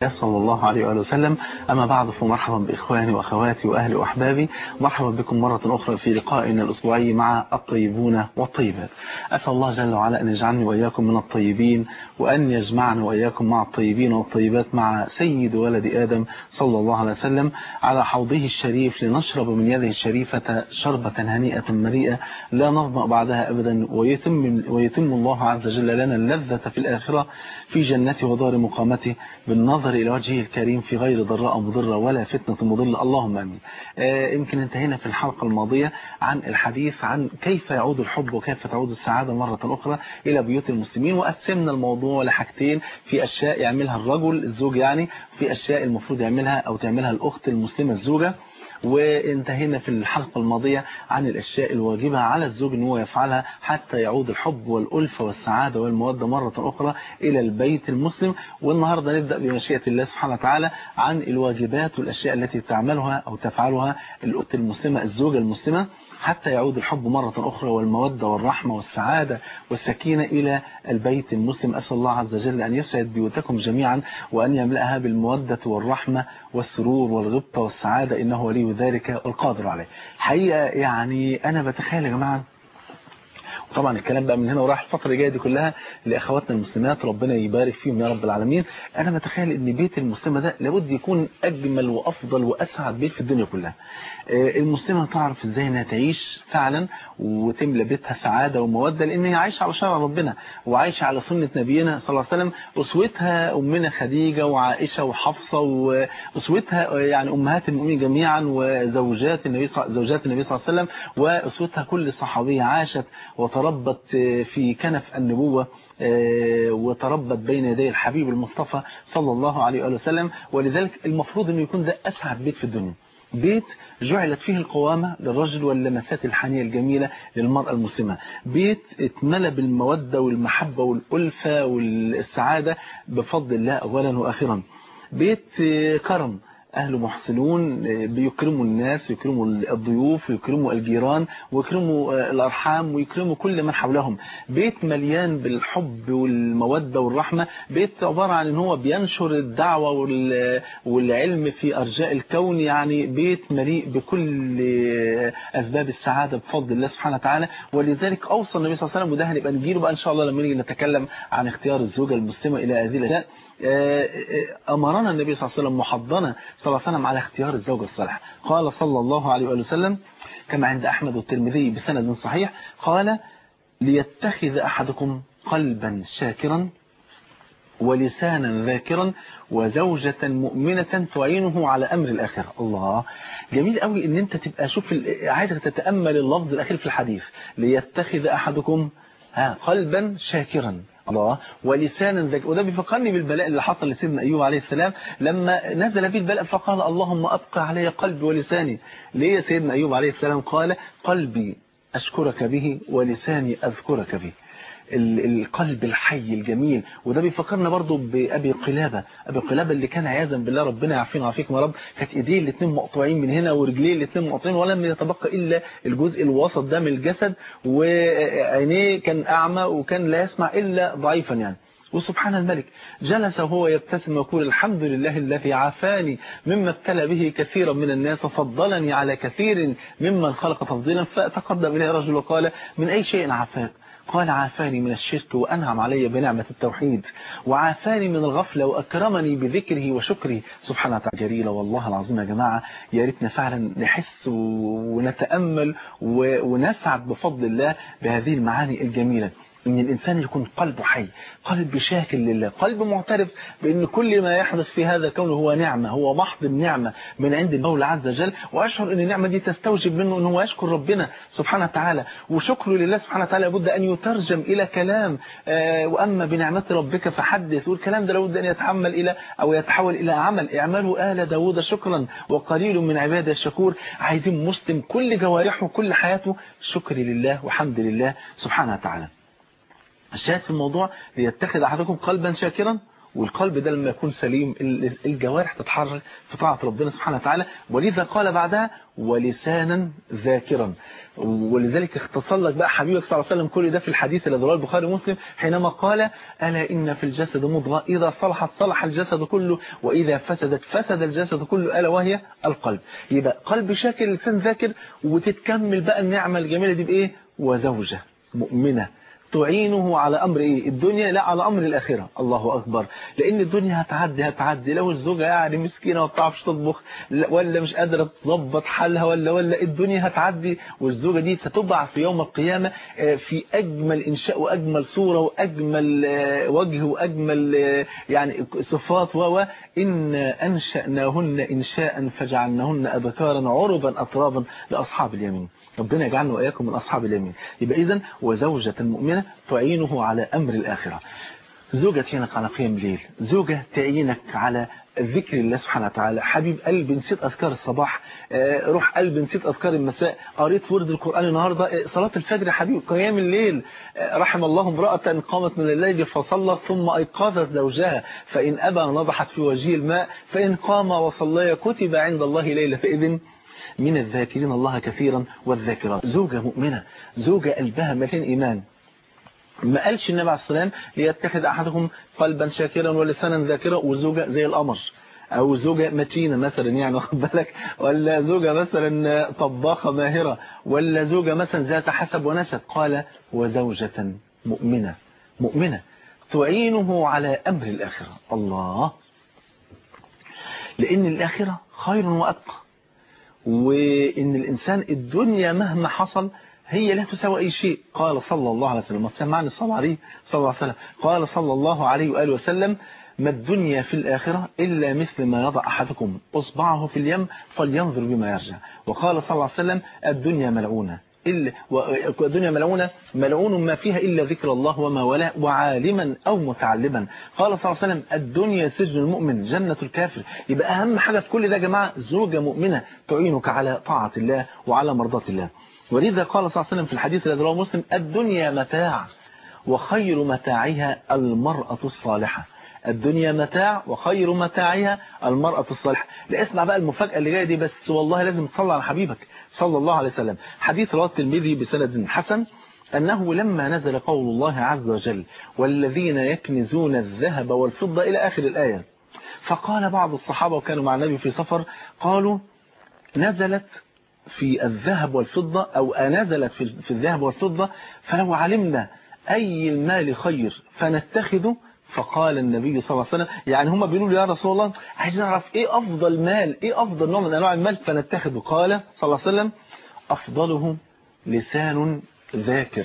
صلى الله عليه وآله وسلم أما بعد فمرحبا بإخواني وأخواتي وأهلي وأحبابي مرحبا بكم مرة أخرى في لقائنا الأسبوعي مع الطيبون والطيبات أسأل الله جل وعلا أن يجعلني وإياكم من الطيبين وأن يجمعنا وإياكم مع الطيبين والطيبات مع سيد ولد آدم صلى الله عليه وسلم على حوضه الشريف لنشرب من يده الشريفة شربة هنيئة مريئة لا نظمأ بعدها أبدا ويتم, ويتم الله عز وجل لنا اللذة في الآخرة في جنته ودار مقامته بالنظر إلى وجهه الكريم في غير ضراء مضرة ولا فتنة مضلة اللهم أمين آه يمكن انتهينا في الحلقة الماضية عن الحديث عن كيف يعود الحب وكيف تعود السعادة مرة أخرى إلى بيوت المسلمين وقسمنا الموضوع لحاجتين في أشياء يعملها الرجل الزوج يعني في أشياء المفروض يعملها أو تعملها الأخت المسلمة الزوجة وانتهينا في الحلقة الماضية عن الأشياء الواجبة على الزوج أنه يفعلها حتى يعود الحب والألفة والسعادة والمودة مرة أخرى إلى البيت المسلم والنهاردة نبدأ بمشيئة الله سبحانه وتعالى عن الواجبات والأشياء التي تعملها أو تفعلها الأخت المسلمة الزوجة المسلمة حتى يعود الحب مرة أخرى والمودة والرحمة والسعادة والسكينة إلى البيت المسلم أسأل الله عز وجل أن يسعد بيوتكم جميعا وأن يملأها بالمودة والرحمة والسرور والغبطة والسعادة إنه ولي ذلك والقادر عليه حقيقة يعني أنا بتخيل يا جماعة طبعا الكلام بقى من هنا وراح الفترة الجايه دي كلها لأخواتنا المسلمات ربنا يبارك فيهم يا رب العالمين أنا بتخيل إن بيت المسلمة ده لابد يكون أجمل وأفضل وأسعد بيت في الدنيا كلها المسلمة تعرف إزاي إنها تعيش فعلا وتملى بيتها سعادة ومودة لأن هي عايشة على شرع ربنا وعايشة على سنة نبينا صلى الله عليه وسلم أسوتها أمنا خديجة وعائشة وحفصة وأسوتها يعني أمهات المؤمنين جميعا وزوجات النبي زوجات النبي صلى الله عليه وسلم وأسوتها كل صحابية عاشت وتربت في كنف النبوة وتربت بين يدي الحبيب المصطفى صلى الله عليه وآله وسلم ولذلك المفروض أنه يكون ده أسعد بيت في الدنيا بيت جعلت فيه القوامة للرجل واللمسات الحانية الجميلة للمرأة المسلمة بيت اتملى بالمودة والمحبة والألفة والسعادة بفضل الله أولا وآخرا بيت كرم أهل محسنون بيكرموا الناس ويكرموا الضيوف ويكرموا الجيران ويكرموا الأرحام ويكرموا كل من حولهم بيت مليان بالحب والمودة والرحمة بيت عبارة عن ان هو بينشر الدعوة والعلم في أرجاء الكون يعني بيت مليء بكل أسباب السعادة بفضل الله سبحانه وتعالى ولذلك أوصى النبي صلى الله عليه وسلم وده هنبقى نجيله بقى إن شاء الله لما نيجي نتكلم عن اختيار الزوجة المسلمة إلى هذه الأشياء أمرنا النبي صلى الله عليه وسلم محضنا صلى الله عليه وسلم على اختيار الزوجة الصالحة قال صلى الله عليه وسلم كما عند أحمد والترمذي بسند صحيح قال ليتخذ أحدكم قلبا شاكرا ولسانا ذاكرا وزوجة مؤمنة تعينه على أمر الآخرة الله جميل قوي ان انت تبقى شوف عايزك تتأمل اللفظ الأخير في الحديث ليتخذ أحدكم ها قلبا شاكرا الله ولسانا ذاك وده بيفكرني بالبلاء اللي حصل لسيدنا أيوب عليه السلام لما نزل به البلاء فقال اللهم أبقى علي قلبي ولساني ليه سيدنا أيوب عليه السلام قال قلبي أشكرك به ولساني أذكرك به القلب الحي الجميل وده بيفكرنا برضو بأبي قلابة أبي قلابة اللي كان عياذا بالله ربنا يعافينا ويعافيكم يا رب كانت ايديه الاثنين مقطوعين من هنا ورجليه الاثنين مقطوعين ولم يتبقى إلا الجزء الوسط ده من الجسد وعينيه كان أعمى وكان لا يسمع إلا ضعيفا يعني وسبحان الملك جلس وهو يبتسم ويقول الحمد لله الذي عافاني مما ابتلى به كثيرا من الناس وفضلني على كثير ممن خلق تفضيلا فتقدم إليه رجل وقال من أي شيء عافاك قال عافاني من الشرك وأنعم علي بنعمة التوحيد وعافاني من الغفلة وأكرمني بذكره وشكره سبحانه وتعالى جليلة والله العظيم يا جماعة يا ريتنا فعلا نحس ونتأمل ونسعد بفضل الله بهذه المعاني الجميلة ان الانسان يكون قلبه حي قلب شاكر لله قلب معترف بان كل ما يحدث في هذا الكون هو نعمة هو محض النعمة من عند المولى عز وجل واشعر ان النعمة دي تستوجب منه ان هو يشكر ربنا سبحانه وتعالى وشكره لله سبحانه وتعالى لابد ان يترجم الى كلام آه واما بنعمة ربك فحدث والكلام ده لابد ان يتحمل الى او يتحول الى عمل اعملوا آل داود شكرا وقليل من عباده الشكور عايزين مسلم كل جوارحه كل حياته شكر لله وحمد لله سبحانه وتعالى الشاهد في الموضوع ليتخذ أحدكم قلبا شاكرا والقلب ده لما يكون سليم الجوارح تتحرك في طاعة ربنا سبحانه وتعالى ولذا قال بعدها ولسانا ذاكرا ولذلك اختصر لك بقى حبيبك صلى الله عليه وسلم كل ده في الحديث الذي رواه البخاري ومسلم حينما قال ألا إن في الجسد مضغة إذا صلحت صلح الجسد كله وإذا فسدت فسد الجسد كله ألا وهي القلب يبقى قلب شاكر لسان ذاكر وتتكمل بقى النعمة الجميلة دي بإيه وزوجة مؤمنة تعينه على أمر إيه الدنيا لا على أمر الآخرة الله أكبر لأن الدنيا هتعدي هتعدي لو الزوجة يعني مسكينة ما بتعرفش تطبخ ولا مش قادرة تظبط حالها ولا ولا الدنيا هتعدي والزوجة دي ستبع في يوم القيامة في أجمل إنشاء وأجمل صورة وأجمل وجه وأجمل يعني صفات و إن أنشأناهن إنشاء فجعلناهن أبكارا عربا أطرابا لأصحاب اليمين ربنا يجعلنا وإياكم من أصحاب اليمين يبقى إذن وزوجة مؤمنة تعينه على أمر الآخرة زوجة تعينك على قيام الليل زوجة تعينك على ذكر الله سبحانه وتعالى حبيب قلبي نسيت أذكار الصباح روح قلبي نسيت أذكار المساء قريت ورد القرآن النهاردة صلاة الفجر يا حبيب قيام الليل رحم الله امرأة قامت من الليل فصلت ثم أيقظت زوجها فإن أبى نضحت في وجه الماء فإن قام وصلى كتب عند الله ليلة فإذن من الذاكرين الله كثيرا والذاكرات زوجة مؤمنة زوجة قلبها مليان إيمان ما قالش النبي عليه السلام ليتخذ أحدكم قلبا شاكرا ولسانا ذاكرا وزوجة زي القمر أو زوجة متينة مثلا يعني واخد بالك ولا زوجة مثلا طباخة ماهرة ولا زوجة مثلا ذات حسب ونسب قال وزوجة مؤمنة مؤمنة تعينه على أمر الآخرة الله لأن الآخرة خير وأبقى وإن الإنسان الدنيا مهما حصل هي لا تساوي أي شيء قال صلى الله عليه وسلم سمعني صلى عليه صلى الله عليه وسلم قال صلى الله عليه وآله وسلم ما الدنيا في الآخرة إلا مثل ما يضع أحدكم أصبعه في اليم فلينظر بما يرجع وقال صلى الله عليه وسلم الدنيا ملعونة إلا والدنيا ملعونة ملعون ما فيها إلا ذكر الله وما ولا وعالما أو متعلما قال صلى الله عليه وسلم الدنيا سجن المؤمن جنة الكافر يبقى أهم حاجة في كل ده يا جماعة زوجة مؤمنة تعينك على طاعة الله وعلى مرضاة الله ولذا قال صلى الله عليه وسلم في الحديث الذي رواه مسلم الدنيا متاع وخير متاعها المرأة الصالحة الدنيا متاع وخير متاعها المرأة الصالحة لا اسمع بقى المفاجأة اللي جاية دي بس والله لازم تصلي على حبيبك صلى الله عليه وسلم حديث رواه الترمذي بسند حسن أنه لما نزل قول الله عز وجل والذين يكنزون الذهب والفضة إلى آخر الآية فقال بعض الصحابة وكانوا مع النبي في سفر قالوا نزلت في الذهب والفضة أو نزلت في الذهب والفضة فلو علمنا أي المال خير فنتخذه فقال النبي صلى الله عليه وسلم يعني هم بيقولوا يا رسول الله عايزين نعرف ايه افضل مال ايه افضل نوع من انواع المال فنتخذه قال صلى الله عليه وسلم افضله لسان ذاكر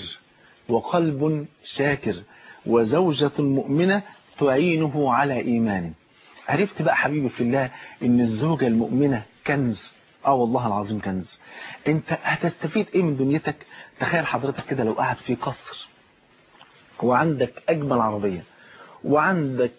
وقلب شاكر وزوجة مؤمنة تعينه على ايمانه عرفت بقى حبيبي في الله ان الزوجة المؤمنة كنز اه والله العظيم كنز انت هتستفيد ايه من دنيتك تخيل حضرتك كده لو قاعد في قصر وعندك اجمل عربية وعندك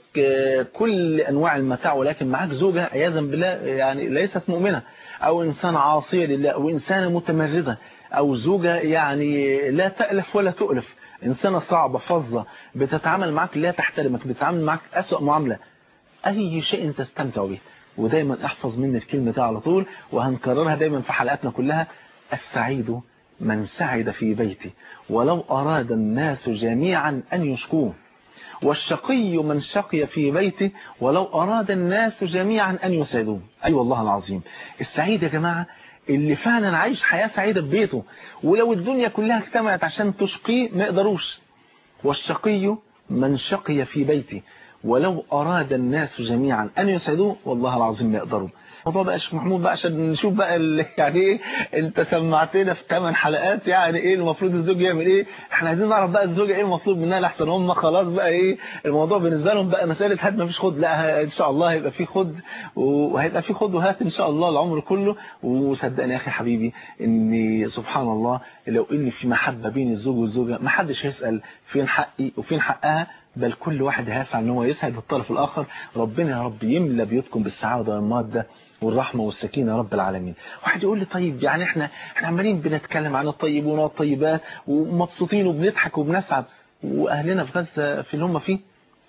كل انواع المتاع ولكن معاك زوجة عياذا بالله يعني ليست مؤمنة او انسان عاصية لله او انسانة متمردة او زوجة يعني لا تألف ولا تؤلف انسانة صعبة فظة بتتعامل معك لا تحترمك بتتعامل معك اسوأ معاملة اي شيء تستمتع به ودايما احفظ مني الكلمة دي على طول وهنكررها دايما في حلقاتنا كلها السعيد من سعد في بيته ولو أراد الناس جميعا أن يشكوه والشقي من شقي في بيته ولو أراد الناس جميعا أن يسعدوه أي أيوة والله العظيم السعيد يا جماعة اللي فعلا عايش حياة سعيدة في بيته ولو الدنيا كلها اجتمعت عشان تشقيه ما يقدروش والشقي من شقي في بيته ولو أراد الناس جميعا أن يسعدوه والله العظيم ما يقدروا الموضوع بقى شيخ محمود بقى عشان نشوف بقى يعني ايه انت سمعتنا في 8 حلقات يعني ايه المفروض الزوج يعمل ايه احنا عايزين نعرف بقى الزوجه ايه المطلوب منها لحسن هم خلاص بقى ايه الموضوع بالنسبه لهم بقى مساله هات ما فيش خد لا ان شاء الله هيبقى في خد وهيبقى في خد وهات ان شاء الله العمر كله وصدقني يا اخي حبيبي ان سبحان الله لو ان في محبه بين الزوج والزوجه ما حدش هيسال فين حقي وفين حقها بل كل واحد هيسعى ان هو يسعد الطرف الاخر ربنا يا رب يملى بيوتكم بالسعاده والماده والرحمه والسكينه يا رب العالمين واحد يقول لي طيب يعني احنا احنا عمالين بنتكلم عن الطيبون والطيبات ومبسوطين وبنضحك وبنسعد واهلنا في غزه في اللي هم فيه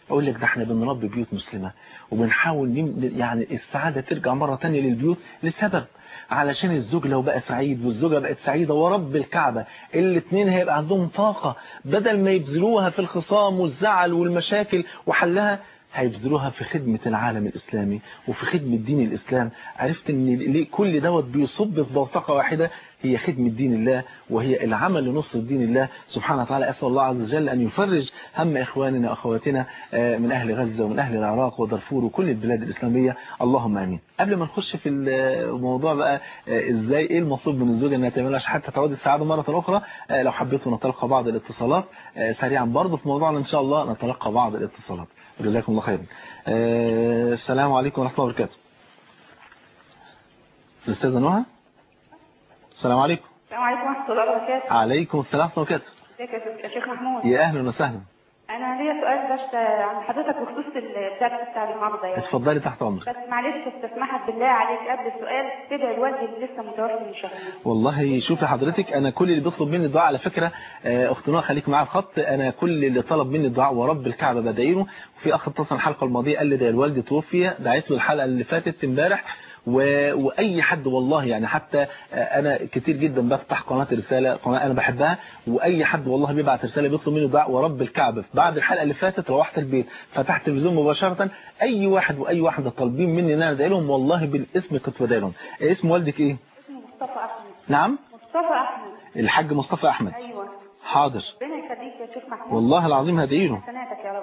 اقول لك ده احنا بنربي بيوت مسلمة وبنحاول نم... يعني السعادة ترجع مرة تانية للبيوت لسبب علشان الزوج لو بقى سعيد والزوجة بقت سعيدة ورب الكعبة الاثنين هيبقى عندهم طاقة بدل ما يبذلوها في الخصام والزعل والمشاكل وحلها هيبذلوها في خدمة العالم الإسلامي وفي خدمة دين الإسلام عرفت ان كل دوت بيصب في بوتقة واحدة هي خدمة دين الله وهي العمل لنصر دين الله سبحانه وتعالى أسأل الله عز وجل أن يفرج هم إخواننا وأخواتنا من أهل غزة ومن أهل العراق ودارفور وكل البلاد الإسلامية اللهم آمين قبل ما نخش في الموضوع بقى إزاي إيه المطلوب من الزوجة أنها تعملها حتى تعود السعادة مرة أخرى لو حبيتوا نتلقى بعض الاتصالات سريعا برضه في موضوعنا إن شاء الله نتلقى بعض الاتصالات جزاكم الله خيرا السلام عليكم ورحمة الله وبركاته الأستاذة نهى السلام عليكم السلام عليكم ورحمة الله وبركاته عليكم السلام ورحمة الله وبركاته ازيك يا شيخ محمود يا أهلا وسهلا أنا ليا سؤال بس عن حضرتك بخصوص الدرس بتاع النهارده يعني اتفضلي تحت أمرك بس معلش استسمحك بالله عليك قبل السؤال تدعي لوالدي اللي لسه متوفي من شهرين والله شوفي حضرتك أنا كل اللي بيطلب مني الدعاء على فكرة أخت نوى خليك معايا الخط أنا كل اللي طلب مني الدعاء ورب الكعبة بدعي له وفي أخ اتصل الحلقة الماضية قال لي ده الوالد توفي دعيت له الحلقة اللي فاتت امبارح و... واي حد والله يعني حتى انا كتير جدا بفتح قناه رساله قناه انا بحبها واي حد والله بيبعت رساله بيطلب مني دعاء ورب الكعبه بعد الحلقه اللي فاتت روحت البيت فتحت التلفزيون مباشره اي واحد واي واحده طالبين مني ان انا ادعي لهم والله بالاسم كنت بدعي لهم اسم والدك ايه اسمه مصطفى أحمد نعم مصطفى أحمد الحاج مصطفى احمد أيوه حاضر ربنا يخليك يا شيخ محمود والله العظيم هدعي له سنتك يا رب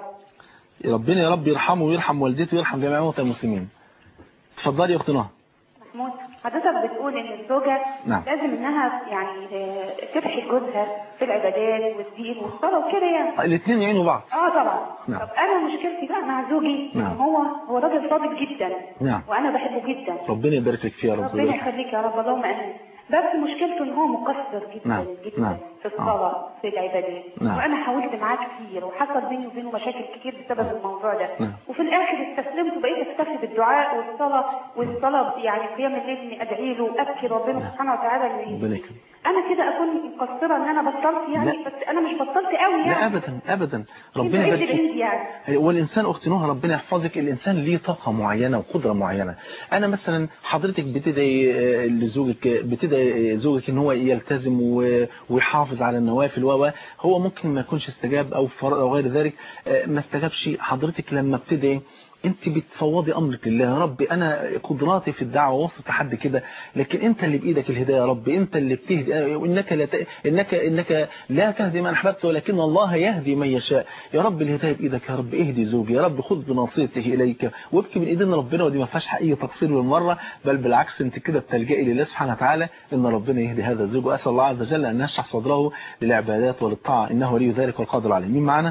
ربنا يا رب يرحمه ويرحم والدته ويرحم جميع موتى المسلمين اتفضلي يا اخت نهى محمود حضرتك بتقول ان الزوجة نعم. لازم انها يعني آه، تبحث جوزها في العبادات والدين والصلاة وكده يعني الاثنين يعينوا بعض اه طبعا نعم. طب انا مشكلتي بقى مع زوجي نعم. إن هو هو راجل صادق جدا نعم. وانا بحبه جدا ربنا يبارك لك فيه يا رب ربنا يخليك يا رب اللهم امين بس مشكلته ان هو مقصر جدا نعم. جدا نعم. في الصلاه في العبادات نعم. وانا حاولت معاه كتير وحصل بيني وبينه مشاكل كتير بسبب الموضوع ده نعم. وفي الاخر استسلمت وبقيت اكتفي بالدعاء والصلاه والصلاه يعني قيام الليل اني ادعي له وابكي ربنا سبحانه وتعالى إنه ربنا يكرمك انا كده اكون مقصره ان انا بطلت يعني لا. بس انا مش بطلت قوي يعني لا ابدا ابدا ربنا بعيد يبارك فيك بعيد يعني والإنسان أخت نهى ربنا يحفظك الإنسان ليه طاقة معينة وقدرة معينة أنا مثلا حضرتك بتدعي آه، لزوجك بتدعي زوجك إن هو يلتزم و- ويحافظ على النوافل و هو ممكن ما يكونش استجاب أو فر- أو غير ذلك آه، ما استجابش حضرتك لما بتدعي انت بتفوضي امرك لله يا رب انا قدراتي في الدعوه وصلت لحد كده لكن انت اللي بايدك الهدايه يا رب انت اللي بتهدي انك لا ت... انك انك لا تهدي من احببت ولكن الله يهدي من يشاء يا رب الهدايه بايدك يا رب اهدي زوجي يا رب خذ بناصيته اليك وابكي من ايدين ربنا ودي ما فيهاش اي تقصير بالمره بل بالعكس انت كده بتلجئي لله سبحانه وتعالى ان ربنا يهدي هذا الزوج واسال الله عز وجل ان يشرح صدره للعبادات وللطاعه انه ولي ذلك والقادر عليه مين معنا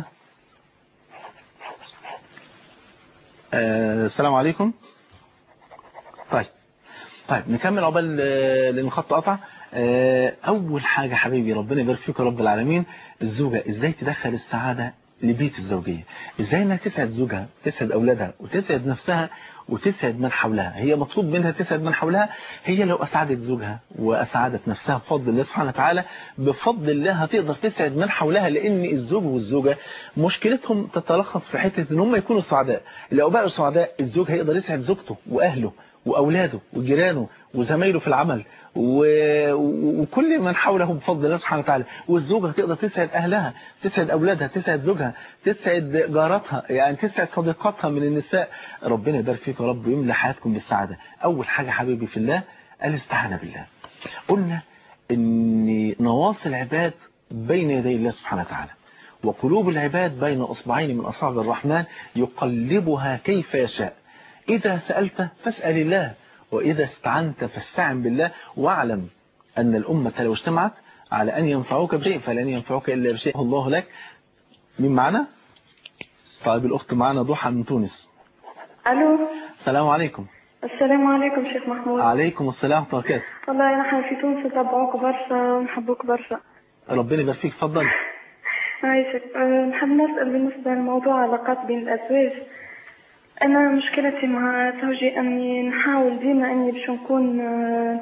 آه، السلام عليكم طيب طيب نكمل عقبال آه، لان الخط قطع آه، اول حاجة حبيبي ربنا يبارك فيك يا رب العالمين الزوجة ازاي تدخل السعادة لبيت الزوجية ازاي انها تسعد زوجها تسعد اولادها وتسعد نفسها وتسعد من حولها هي مطلوب منها تسعد من حولها هي لو اسعدت زوجها واسعدت نفسها بفضل الله سبحانه وتعالى بفضل الله هتقدر تسعد من حولها لان الزوج والزوجة مشكلتهم تتلخص في حتة ان هم يكونوا سعداء لو بقوا سعداء الزوج هيقدر يسعد زوجته واهله واولاده وجيرانه وزمايله في العمل و... و- وكل من حوله بفضل الله سبحانه وتعالى والزوجة تقدر تسعد أهلها تسعد أولادها تسعد زوجها تسعد جارتها يعني تسعد صديقاتها من النساء ربنا يبارك فيك يا رب ويملى حياتكم بالسعادة أول حاجة حبيبي في الله الاستعانة بالله قلنا إن نواصي العباد بين يدي الله سبحانه وتعالى وقلوب العباد بين أصبعين من أصابع الرحمن يقلبها كيف يشاء إذا سألت فاسأل الله وإذا استعنت فاستعن بالله واعلم أن الأمة لو اجتمعت على أن ينفعوك بشيء فلن ينفعوك إلا بشيء الله لك مين معنا؟ طيب الأخت معنا ضحى من تونس الو السلام عليكم السلام عليكم شيخ محمود عليكم السلام ورحمة الله وبركاته والله نحن في تونس نتابعوك برشا ونحبوك برشا ربنا يبارك فيك اتفضل عايشك أه، نحب نسأل بالنسبة لموضوع علاقات بين الأزواج أنا مشكلتي مع زوجي أني نحاول ديما أني باش نكون أه،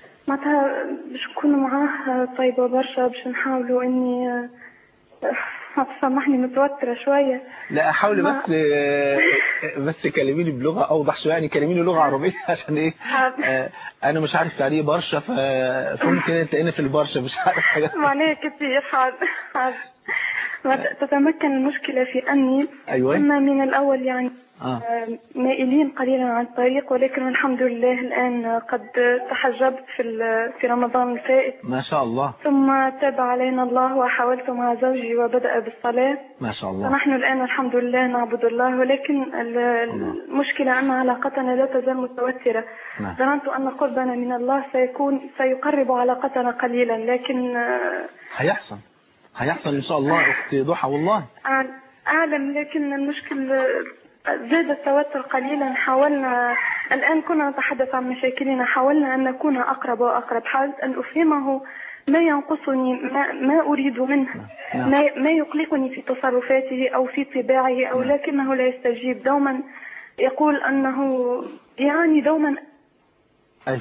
معناتها باش نكون معاه طيبة برشا باش نحاولوا أني أه، سامحني متوترة شوية لا حاولي ما- بس آه، بس كلميني بلغة أوضح شوية يعني كلميني لغة عربية عشان إيه حاضر. آه، أنا مش عارف يعني إيه برشا ف- فممكن تلاقيني في البرشا مش عارف حاجة معناها كثير حاضر حاضر ما ت- تتمكن المشكلة في أني أيوة. كنا من الأول يعني آه. آه، مائلين قليلا عن الطريق ولكن الحمد لله الآن قد تحجبت في ال- في رمضان الفائت ما شاء الله ثم تاب علينا الله وحاولت مع زوجي وبدأ بالصلاة ما شاء الله فنحن الآن الحمد لله نعبد الله ولكن ال- المشكلة أن علاقتنا لا تزال متوترة نعم. ظننت أن قربنا من الله سيكون سيقرب علاقتنا قليلا لكن آه، هيحصل هيحصل إن شاء الله أختي ضحى والله أع- أعلم لكن المشكل زاد التوتر قليلا حاولنا الآن كنا نتحدث عن مشاكلنا حاولنا أن نكون أقرب وأقرب حاولت أن أفهمه ما ينقصني ما, ما أريد منه نعم. ما, ما يقلقني في تصرفاته أو في طباعه أو لكنه لا يستجيب دوما يقول أنه يعني دوما أيوة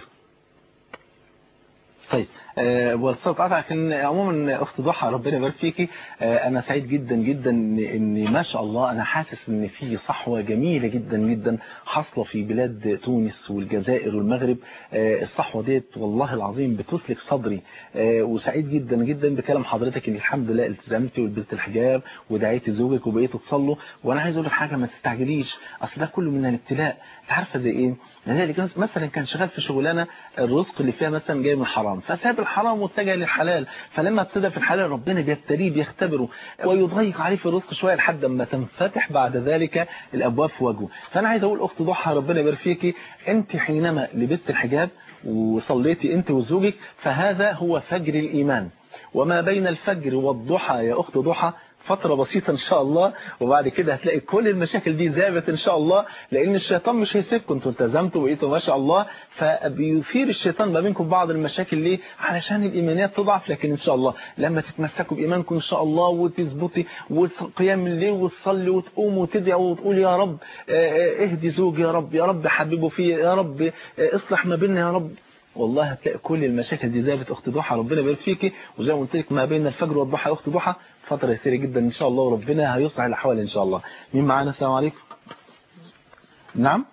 طيب أه والصوت قطع لكن عموما اخت ضحى ربنا يبارك فيكي أه انا سعيد جدا جدا ان إن ما شاء الله انا حاسس ان في صحوه جميله جدا جدا حاصله في بلاد تونس والجزائر والمغرب أه الصحوه ديت والله العظيم بتسلك صدري أه وسعيد جدا جدا بكلام حضرتك ان الحمد لله التزمتي ولبست الحجاب ودعيتي زوجك وبقيتوا تصلوا وانا عايز اقول لك حاجه ما تستعجليش اصل ده كله من الابتلاء انت عارفه زي ايه لذلك مثلا كان شغال في شغلانه الرزق اللي فيها مثلا جاي من الحرام فساب الحرام واتجه للحلال فلما ابتدى في الحلال ربنا بيبتليه بيختبره ويضيق عليه في الرزق شويه لحد ما تنفتح بعد ذلك الابواب في وجهه فانا عايز اقول اخت ضحى ربنا يبارك فيكي انت حينما لبست الحجاب وصليتي انت وزوجك فهذا هو فجر الايمان وما بين الفجر والضحى يا اخت ضحى فترة بسيطة إن شاء الله وبعد كده هتلاقي كل المشاكل دي ذابت إن شاء الله لأن الشيطان مش هيسيبكم انتوا التزمتوا وبقيتوا ما شاء الله فبيثير الشيطان ما بينكم بعض المشاكل ليه علشان الإيمانيات تضعف لكن إن شاء الله لما تتمسكوا بإيمانكم إن شاء الله وتثبتي وقيام الليل وتصلي وتقوم وتدعي وتقول يا رب اهدي زوجي يا رب يا رب حببه فيه يا رب اصلح ما بيننا يا رب والله هتلاقي كل المشاكل دي ذابت اخت ضحى ربنا يبارك فيكي وزي ما قلت لك ما بين الفجر والضحى يا اخت ضحى فتره يسيره جدا ان شاء الله وربنا هيصلح الاحوال ان شاء الله مين معانا السلام عليكم نعم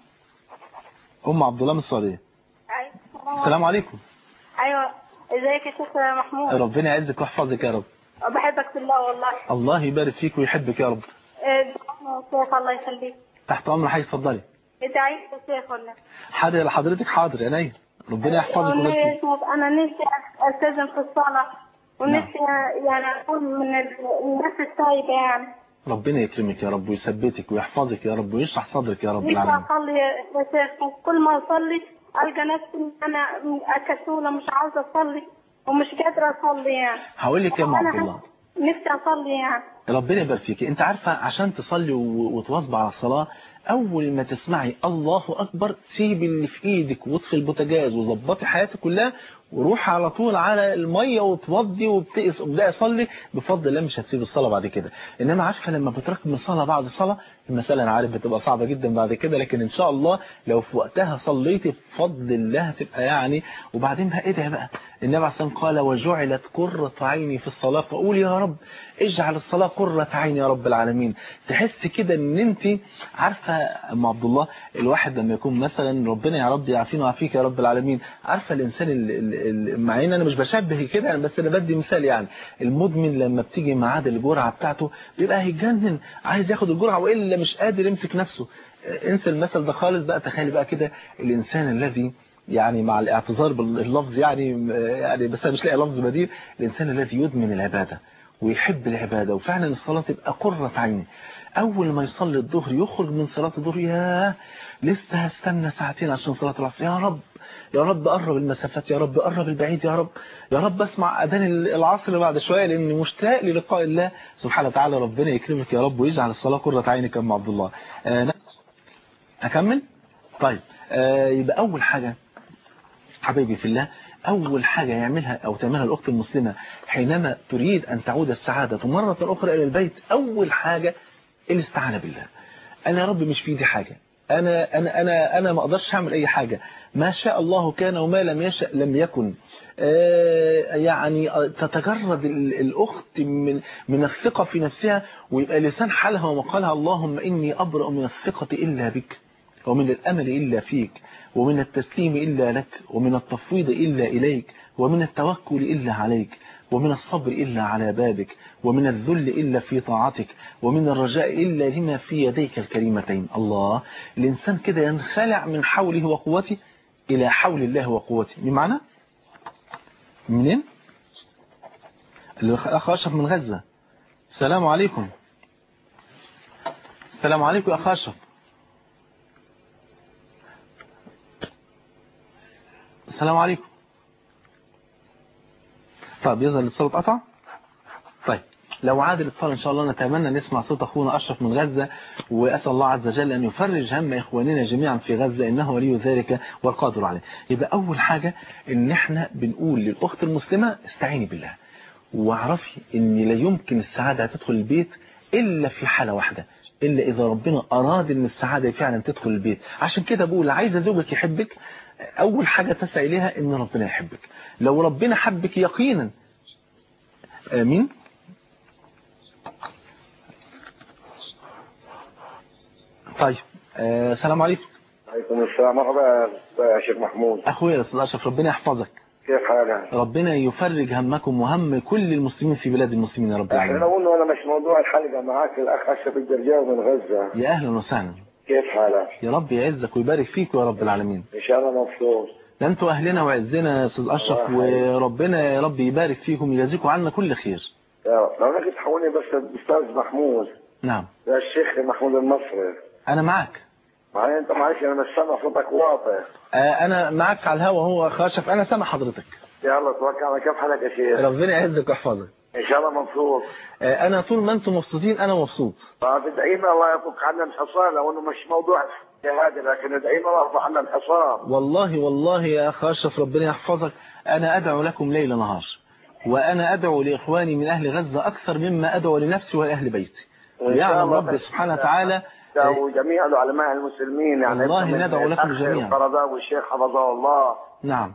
ام عبد الله من السعوديه السلام عليكم ايوه ازيك يا شيخ محمود ربنا يعزك ويحفظك يا رب بحبك في الله والله الله يبارك فيك ويحبك يا رب إيه، يا شيخ الله يخليك تحت امر حاجه اتفضلي ادعي يا شيخ والله حاضر لحضرتك حاضر عينيا ربنا يحفظك والله ويبارك يا فيك شيخ انا نفسي التزم في الصلاه ونفسي يعني اكون من الناس التايبه يعني ربنا يكرمك يا رب ويثبتك ويحفظك يا رب ويشرح صدرك يا رب نفسي العالمين اصلي يا شيخ كل ما اصلي القى نفسي إن انا كسوله مش عاوزه اصلي ومش قادره اصلي يعني هقول لك يا ام عبد الله نفسي اصلي يعني ربنا يبارك فيك انت عارفه عشان تصلي و- وتواظب على الصلاه اول ما تسمعي الله اكبر سيبي اللي في ايدك واطفي البوتاجاز وظبطي حياتك كلها وروحي على طول على الميه وتوضي وابدأي وابدأي صلي بفضل الله مش هتسيب الصلاه بعد كده انما عارفه لما بتراكمي صلاه بعد صلاه المساله انا عارف بتبقى صعبه جدا بعد كده لكن ان شاء الله لو في وقتها صليتي بفضل الله هتبقى يعني وبعدين بقى ادعي بقى النبي عليه الصلاه والسلام قال وجعلت قرة عيني في الصلاه فقول يا رب اجعل الصلاه قرة عيني يا رب العالمين تحس كده ان انت عارفه ام عبد الله الواحد لما يكون مثلا ربنا يا رب يعافينا ويعافيك يا رب العالمين عارفه الانسان ال- ال- ال- مع ان انا مش بشبه كده يعني بس انا بدي مثال يعني المدمن لما بتيجي ميعاد الجرعه بتاعته بيبقى هيتجنن عايز ياخد الجرعه والا مش قادر يمسك نفسه انسى المثل ده خالص بقى تخيل بقى كده الانسان الذي يعني مع الاعتذار باللفظ يعني يعني بس انا مش لاقي لفظ بديل الانسان الذي يدمن العباده ويحب العباده وفعلا الصلاه تبقى قره عينه اول ما يصلي الظهر يخرج من صلاه الظهر ياه لسه هستنى ساعتين عشان صلاه العصر يا رب يا رب قرب المسافات يا رب قرب البعيد يا رب يا رب اسمع اذان العصر بعد شويه لاني مشتاق للقاء الله سبحانه وتعالى ربنا يكرمك يا رب ويجعل الصلاه قره عينك يا ام عبد الله آه اكمل طيب آه يبقى اول حاجه حبيبي في الله أول حاجة يعملها أو تعملها الأخت المسلمة حينما تريد أن تعود السعادة مرة أخرى إلى البيت أول حاجة الاستعانة بالله أنا يا رب مش في ايدي حاجة انا انا انا انا ما اقدرش اعمل اي حاجه ما شاء الله كان وما لم يشأ لم يكن آه، يعني آه، تتجرد ال- الاخت من من الثقه في نفسها ويبقى لسان حالها ومقالها اللهم اني ابرأ من الثقه الا بك ومن الامل الا فيك ومن التسليم الا لك ومن التفويض الا اليك ومن التوكل الا عليك ومن الصبر إلا على بابك ومن الذل إلا في طاعتك ومن الرجاء إلا لما في يديك الكريمتين الله الإنسان كده ينخلع من حوله وقوته إلى حول الله وقوته بمعنى منين الأخ أشرف من غزة السلام عليكم السلام عليكم يا أخ أشرف السلام عليكم طيب يظهر الاتصال اتقطع طيب لو عاد الاتصال ان شاء الله نتمنى نسمع صوت اخونا اشرف من غزة واسال الله عز وجل ان يفرج هم اخواننا جميعا في غزة انه ولي ذلك والقادر عليه يبقى اول حاجة ان احنا بنقول للاخت المسلمة استعيني بالله واعرفي ان لا يمكن السعادة تدخل البيت الا في حالة واحدة الا اذا ربنا اراد ان السعادة فعلا تدخل البيت عشان كده بقول عايزة زوجك يحبك اول حاجة تسعي لها ان ربنا يحبك لو ربنا حبك يقينا امين طيب آه، السلام عليكم عليكم السلام مرحبا يا شيخ محمود اخويا يا استاذ اشرف ربنا يحفظك كيف حالك؟ ربنا يفرج همكم وهم كل المسلمين في بلاد المسلمين يا رب احنا العالمين لو انه انا مش موضوع الحلقه معاك الاخ اشرف الدرجاوي من غزه يا اهلا وسهلا كيف حالك؟ يا رب يعزك ويبارك فيك يا رب العالمين ان شاء الله مبسوط ده انتوا اهلنا وعزنا يا استاذ اشرف الله يحييك. وربنا يا رب يبارك فيكم ويجازيكم عنا كل خير يا رب لو انك تحولني بس الاستاذ محمود نعم يا الشيخ محمود المصري انا معك معايا انت معلش انا مش سامع صوتك واضح آه، انا معك على الهوا هو اخ اشرف انا سامع حضرتك يلا توكل على كيف حالك يا شيخ؟ ربنا يعزك ويحفظك ان شاء الله مبسوط آه، انا طول ما انتم مبسوطين انا مبسوط فبدعينا الله يفك عنا الحصان لو انه مش موضوع جهادي لكن ادعينا الله يرفع عنا الحصان والله والله يا أخ أشرف ربنا يحفظك أنا أدعو لكم ليل نهار وأنا أدعو لإخواني من أهل غزة أكثر مما أدعو لنفسي ولأهل بيتي وإن شاء ويعلم الله رب بس- سبحانه وتعالى وجميع العلماء المسلمين يعني والله من ندعو لكم الأخ جميعا. القرضاوي والشيخ حفظه الله نعم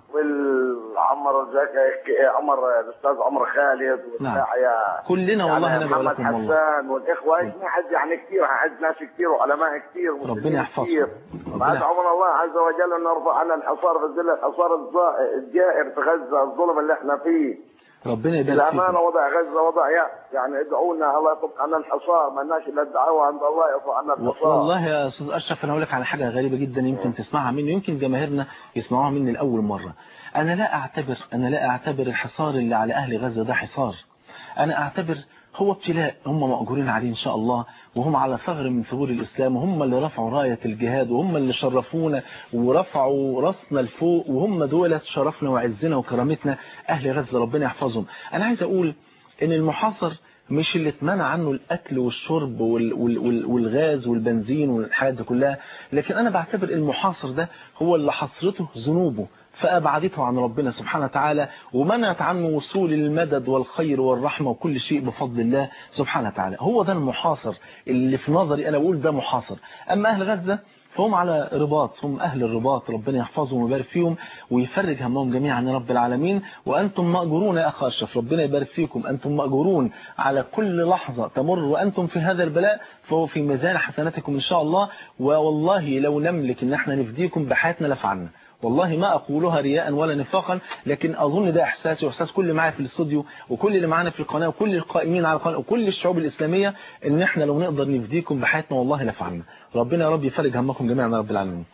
والعمر زكي عمر الاستاذ عمر خالد نعم. والداعية كلنا والله يعني ندعو محمد لكم والله حسان والاخوه ايش ما حد يعني كثير حد ناس كثير وعلماء كثير ومسلمين ربنا يحفظكم. كثير. ربنا بعد يحفظكم. عمر الله عز وجل ان نرفع عنا الحصار في الذل الحصار الز- الجائر في غزه الظلم اللي احنا فيه ربنا يبارك الامانه فيكم وضع غزه وضع يا يعني ادعونا الله يفك عنا الحصار ما لناش الا الدعوه عند الله يرفع عنا و- الحصار والله يا أستاذ أشرف أنا أقول لك على حاجة غريبة جدا يمكن تسمعها مني يمكن جماهيرنا يسمعوها مني لأول مرة أنا لا أعتبر أنا لا أعتبر الحصار اللي على أهل غزة ده حصار أنا أعتبر هو ابتلاء هم مأجورين عليه إن شاء الله وهم على ثغر من ثغور الإسلام وهم اللي رفعوا راية الجهاد وهم اللي شرفونا ورفعوا راسنا لفوق وهم دول شرفنا وعزنا وكرامتنا أهل غزة ربنا يحفظهم أنا عايز أقول إن المحاصر مش اللي اتمنع عنه الأكل والشرب وال وال وال والغاز والبنزين والحاجات دي كلها لكن أنا بعتبر المحاصر ده هو اللي حصرته ذنوبه فأبعدته عن ربنا سبحانه وتعالى ومنعت عنه وصول المدد والخير والرحمة وكل شيء بفضل الله سبحانه وتعالى هو ده المحاصر اللي في نظري أنا بقول ده محاصر أما أهل غزة فهم على رباط هم أهل الرباط ربنا يحفظهم ويبارك فيهم ويفرج همهم جميعا يا رب العالمين وأنتم مأجورون يا أخ أشرف ربنا يبارك فيكم أنتم مأجورون على كل لحظة تمر وأنتم في هذا البلاء فهو في ميزان حسناتكم إن شاء الله والله لو نملك إن احنا نفديكم بحياتنا لفعلنا والله ما أقولها رياء ولا نفاقا لكن أظن ده إحساسي وإحساس كل اللي معايا في الاستوديو وكل اللي معانا في القناة وكل القائمين على القناة وكل الشعوب الإسلامية إن إحنا لو نقدر نفديكم بحياتنا والله لفعلنا ربنا يا رب يفرج همكم جميعا يا رب العالمين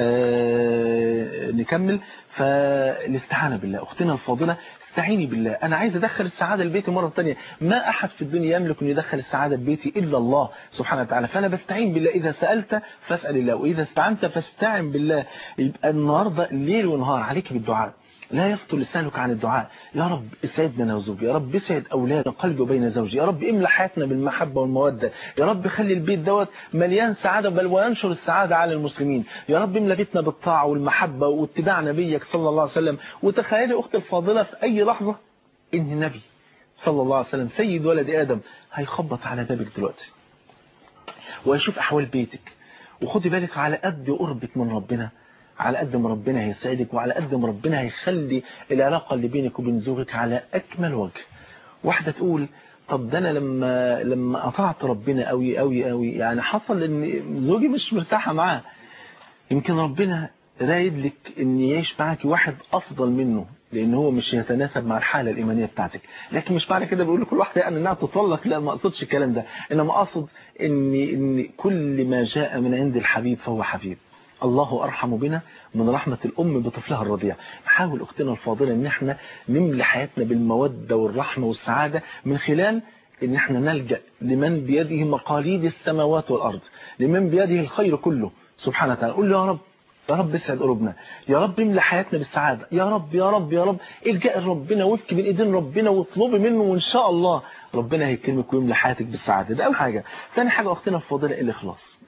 آه نكمل فالاستعانة بالله أختنا الفاضلة استعيني بالله أنا عايز أدخل السعادة لبيتي مرة ثانية ما أحد في الدنيا يملك أن يدخل السعادة لبيتي إلا الله سبحانه وتعالى فأنا بستعين بالله إذا سألت فاسأل الله وإذا استعنت فاستعن بالله يبقى النهاردة ليل ونهار عليك بالدعاء لا يفطر لسانك عن الدعاء يا رب اسعدنا انا وزوجي يا رب اسعد اولادنا قلبي وبين زوجي يا رب املى حياتنا بالمحبه والموده يا رب خلي البيت دوت مليان سعاده بل وينشر السعاده على المسلمين يا رب املى بيتنا بالطاعه والمحبه واتباع نبيك صلى الله عليه وسلم وتخيلي اختي الفاضله في اي لحظه ان النبي صلى الله عليه وسلم سيد ولد ادم هيخبط على بابك دلوقتي ويشوف احوال بيتك وخدي بالك على قد قربك من ربنا على قد ما ربنا هيسعدك وعلى قد ما ربنا هيخلي العلاقة اللي بينك وبين زوجك على أكمل وجه واحدة تقول طب ده أنا لما لما قطعت ربنا قوي قوي قوي يعني حصل إن زوجي مش مرتاحة معاه يمكن ربنا رايد لك ان يعيش معك واحد افضل منه لان هو مش يتناسب مع الحاله الايمانيه بتاعتك لكن مش معنى كده بيقول لكل واحده يعني انها تطلق لا ما اقصدش الكلام ده انما اقصد ان ان كل ما جاء من عند الحبيب فهو حبيب الله ارحم بنا من رحمه الام بطفلها الرضيع نحاول اختنا الفاضله ان احنا نملي حياتنا بالموده والرحمه والسعاده من خلال ان احنا نلجا لمن بيده مقاليد السماوات والارض لمن بيده الخير كله سبحانه وتعالى قول له يا رب يا رب اسعد قلوبنا يا رب املى حياتنا بالسعادة يا رب يا رب يا رب الجأ لربنا وابكي بين ايدين ربنا واطلبي منه وان شاء الله ربنا هيكرمك ويملى حياتك بالسعادة ده اول حاجة ثاني حاجة اختنا الفاضلة الاخلاص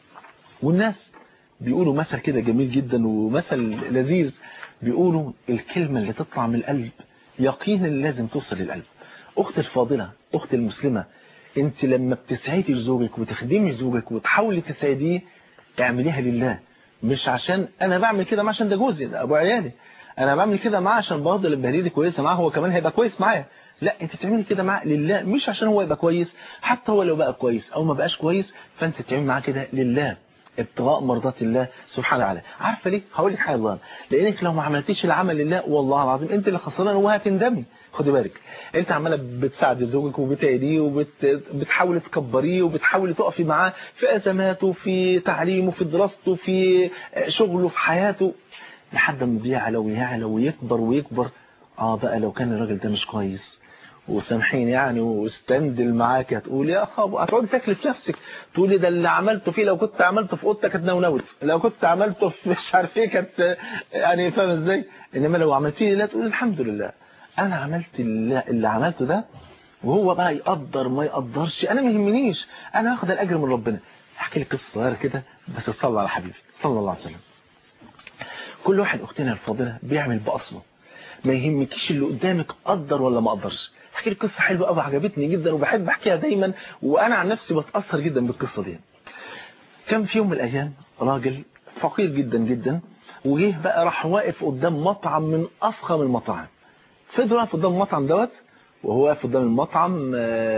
والناس بيقولوا مثل كده جميل جدا ومثل لذيذ بيقولوا الكلمة اللي تطلع من القلب يقينا لازم توصل للقلب اخت الفاضلة اخت المسلمة انت لما بتسعدي زوجك وتخدمي زوجك وتحاولي تسعديه اعمليها لله مش عشان انا بعمل كده عشان ده جوزي ده ابو عيالي انا بعمل كده معاه عشان برضه البهديه دي كويسه معاه هو كمان هيبقى كويس معايا لا انت بتعملي كده معاه لله مش عشان هو يبقى كويس حتى هو لو بقى كويس او ما بقاش كويس فانت بتعملي معاه كده لله ابتغاء مرضات الله سبحانه وتعالى عارفه ليه هقول لك حاجه الله لانك لو ما عملتيش العمل لله والله العظيم انت اللي خسران وهتندمي خدي بالك انت عماله بتساعدي زوجك وبتعيديه وبتحاولي تكبريه وبتحاولي تقفي معاه في ازماته في تعليمه في دراسته في شغله في حياته لحد ما بيعلى ويعلى ويكبر ويكبر اه بقى لو كان الراجل ده مش كويس وسامحين يعني واستندل معاك هتقول يا خاب هتقعد تكلف نفسك تقولي ده اللي عملته فيه لو كنت عملته في اوضتك كانت نونوت لو كنت عملته في مش عارف ايه كانت يعني فاهم ازاي انما لو عملتيه لا تقول الحمد لله انا عملت اللي, اللي عملته ده وهو بقى يقدر ما يقدرش انا ما يهمنيش انا هاخد الاجر من ربنا احكي لك قصه صغيره كده بس صلى على حبيبي صلى الله عليه وسلم كل واحد اختنا الفاضله بيعمل باصله ما يهمكيش اللي قدامك قدر ولا ما قدرش احكي لك قصه حلوه قوي عجبتني جدا وبحب احكيها دايما وانا عن نفسي بتاثر جدا بالقصه دي كان في يوم من الايام راجل فقير جدا جدا وجه بقى راح واقف قدام مطعم من افخم المطاعم فضل واقف قدام المطعم دوت وهو واقف قدام المطعم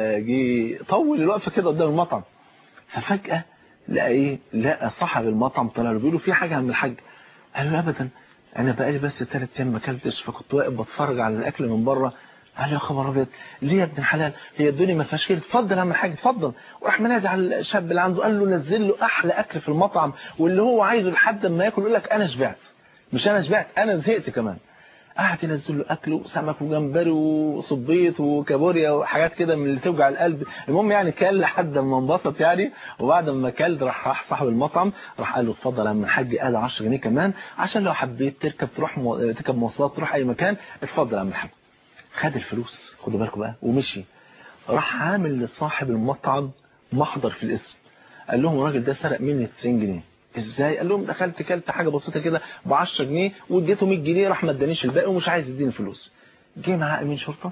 جه طول الوقفه كده قدام المطعم ففجاه لقى ايه لقى صاحب المطعم طلع له بيقول له في حاجه من الحاج قال له ابدا انا بقالي بس ثلاث ايام ما اكلتش فكنت واقف بتفرج على الاكل من بره قال له يا خبر ابيض ليه يا ابن الحلال هي الدنيا ما فيهاش خير اتفضل اعمل حاجه اتفضل وراح منادي على الشاب اللي عنده قال له نزل له احلى اكل في المطعم واللي هو عايزه لحد ما ياكل يقول لك انا شبعت مش انا شبعت انا زهقت كمان قعد ينزل له اكله سمك وجمبري وصبيط وكابوريا وحاجات كده من اللي توجع القلب المهم يعني كل لحد ما انبسط يعني وبعد ما كل راح راح صاحب المطعم راح قال له اتفضل يا عم الحاج قال 10 جنيه كمان عشان لو حبيت تركب تروح مو... تركب مواصلات تروح اي مكان اتفضل يا عم الحاج خد الفلوس خدوا بالكم بقى ومشي راح عامل لصاحب المطعم محضر في الاسم قال لهم الراجل ده سرق مني 90 جنيه ازاي قال لهم دخلت كلت حاجه بسيطه كده ب 10 جنيه واديته 100 جنيه راح ما ادانيش الباقي ومش عايز يديني فلوس جه معاه امين شرطه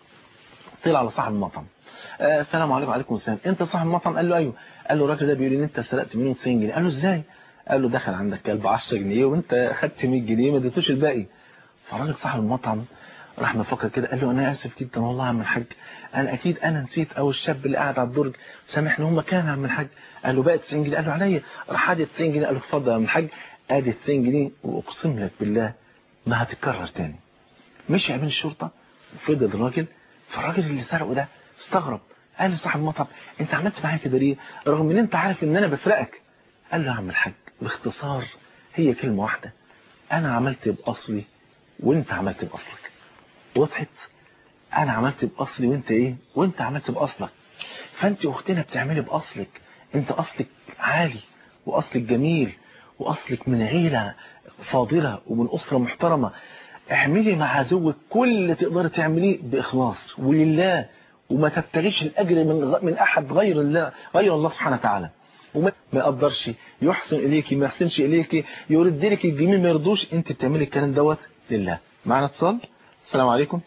طلع على صاحب المطعم آه السلام عليكم وعليكم السلام انت صاحب المطعم قال له ايوه قال له الراجل ده بيقول ان انت سرقت منه 90 جنيه قال له ازاي قال له دخل عندك كلب 10 جنيه وانت خدت 100 جنيه ما اديتوش الباقي فالراجل صاحب المطعم راح مفكر كده قال له انا اسف جدا والله يا عم الحاج انا اكيد انا نسيت او الشاب اللي قاعد على الدرج سامحني هم كان يا عم الحاج قال له بقى 90 جنيه قال له عليا راح ادي 90 جنيه قال له اتفضل يا عم الحاج ادي 90 جنيه واقسم لك بالله ما هتتكرر تاني مشي امين الشرطه وفضل الراجل فالراجل اللي سرقه ده استغرب قال لصاحب المطعم انت عملت معايا كده ليه رغم ان انت عارف ان انا بسرقك قال له يا عم الحاج باختصار هي كلمه واحده انا عملت باصلي وانت عملت باصلك وضحت انا عملت باصلي وانت ايه وانت عملت باصلك فانت اختنا بتعملي باصلك انت اصلك عالي واصلك جميل واصلك من عيلة فاضلة ومن اسرة محترمة اعملي مع زوجك كل اللي تقدري تعمليه باخلاص ولله وما تبتغيش الاجر من من احد غير الله غير الله سبحانه وتعالى وما يقدرش يحسن اليكي ما يحسنش اليكي يرد لك الجميل ما يرضوش انت بتعملي الكلام دوت لله معنا اتصال السلام عليكم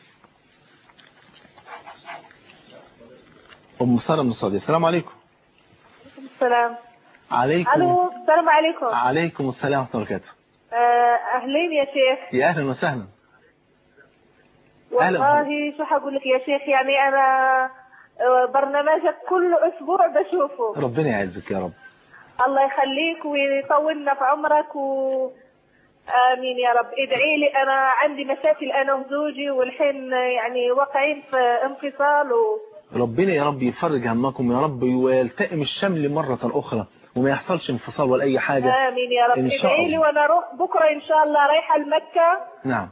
ام ساره من السعوديه السلام عليكم السلام عليكم الو السلام عليكم عليكم السلام ورحمة الله وبركاته آه، اهلين يا شيخ يا أهلا وسهلا أهلا. والله شو حقول لك يا شيخ يعني انا آه، برنامجك كل اسبوع بشوفه ربنا يعزك يا رب الله يخليك ويطولنا في عمرك و امين يا رب ادعي لي انا عندي مشاكل انا وزوجي والحين يعني واقعين في انفصال و... ربنا يا رب يفرج همكم يا رب ويلتئم الشمل مرة أخرى وما يحصلش انفصال ولا أي حاجة امين يا رب إن شاء ادعي لي الله. وانا اروح بكره ان شاء الله رايحه لمكه نعم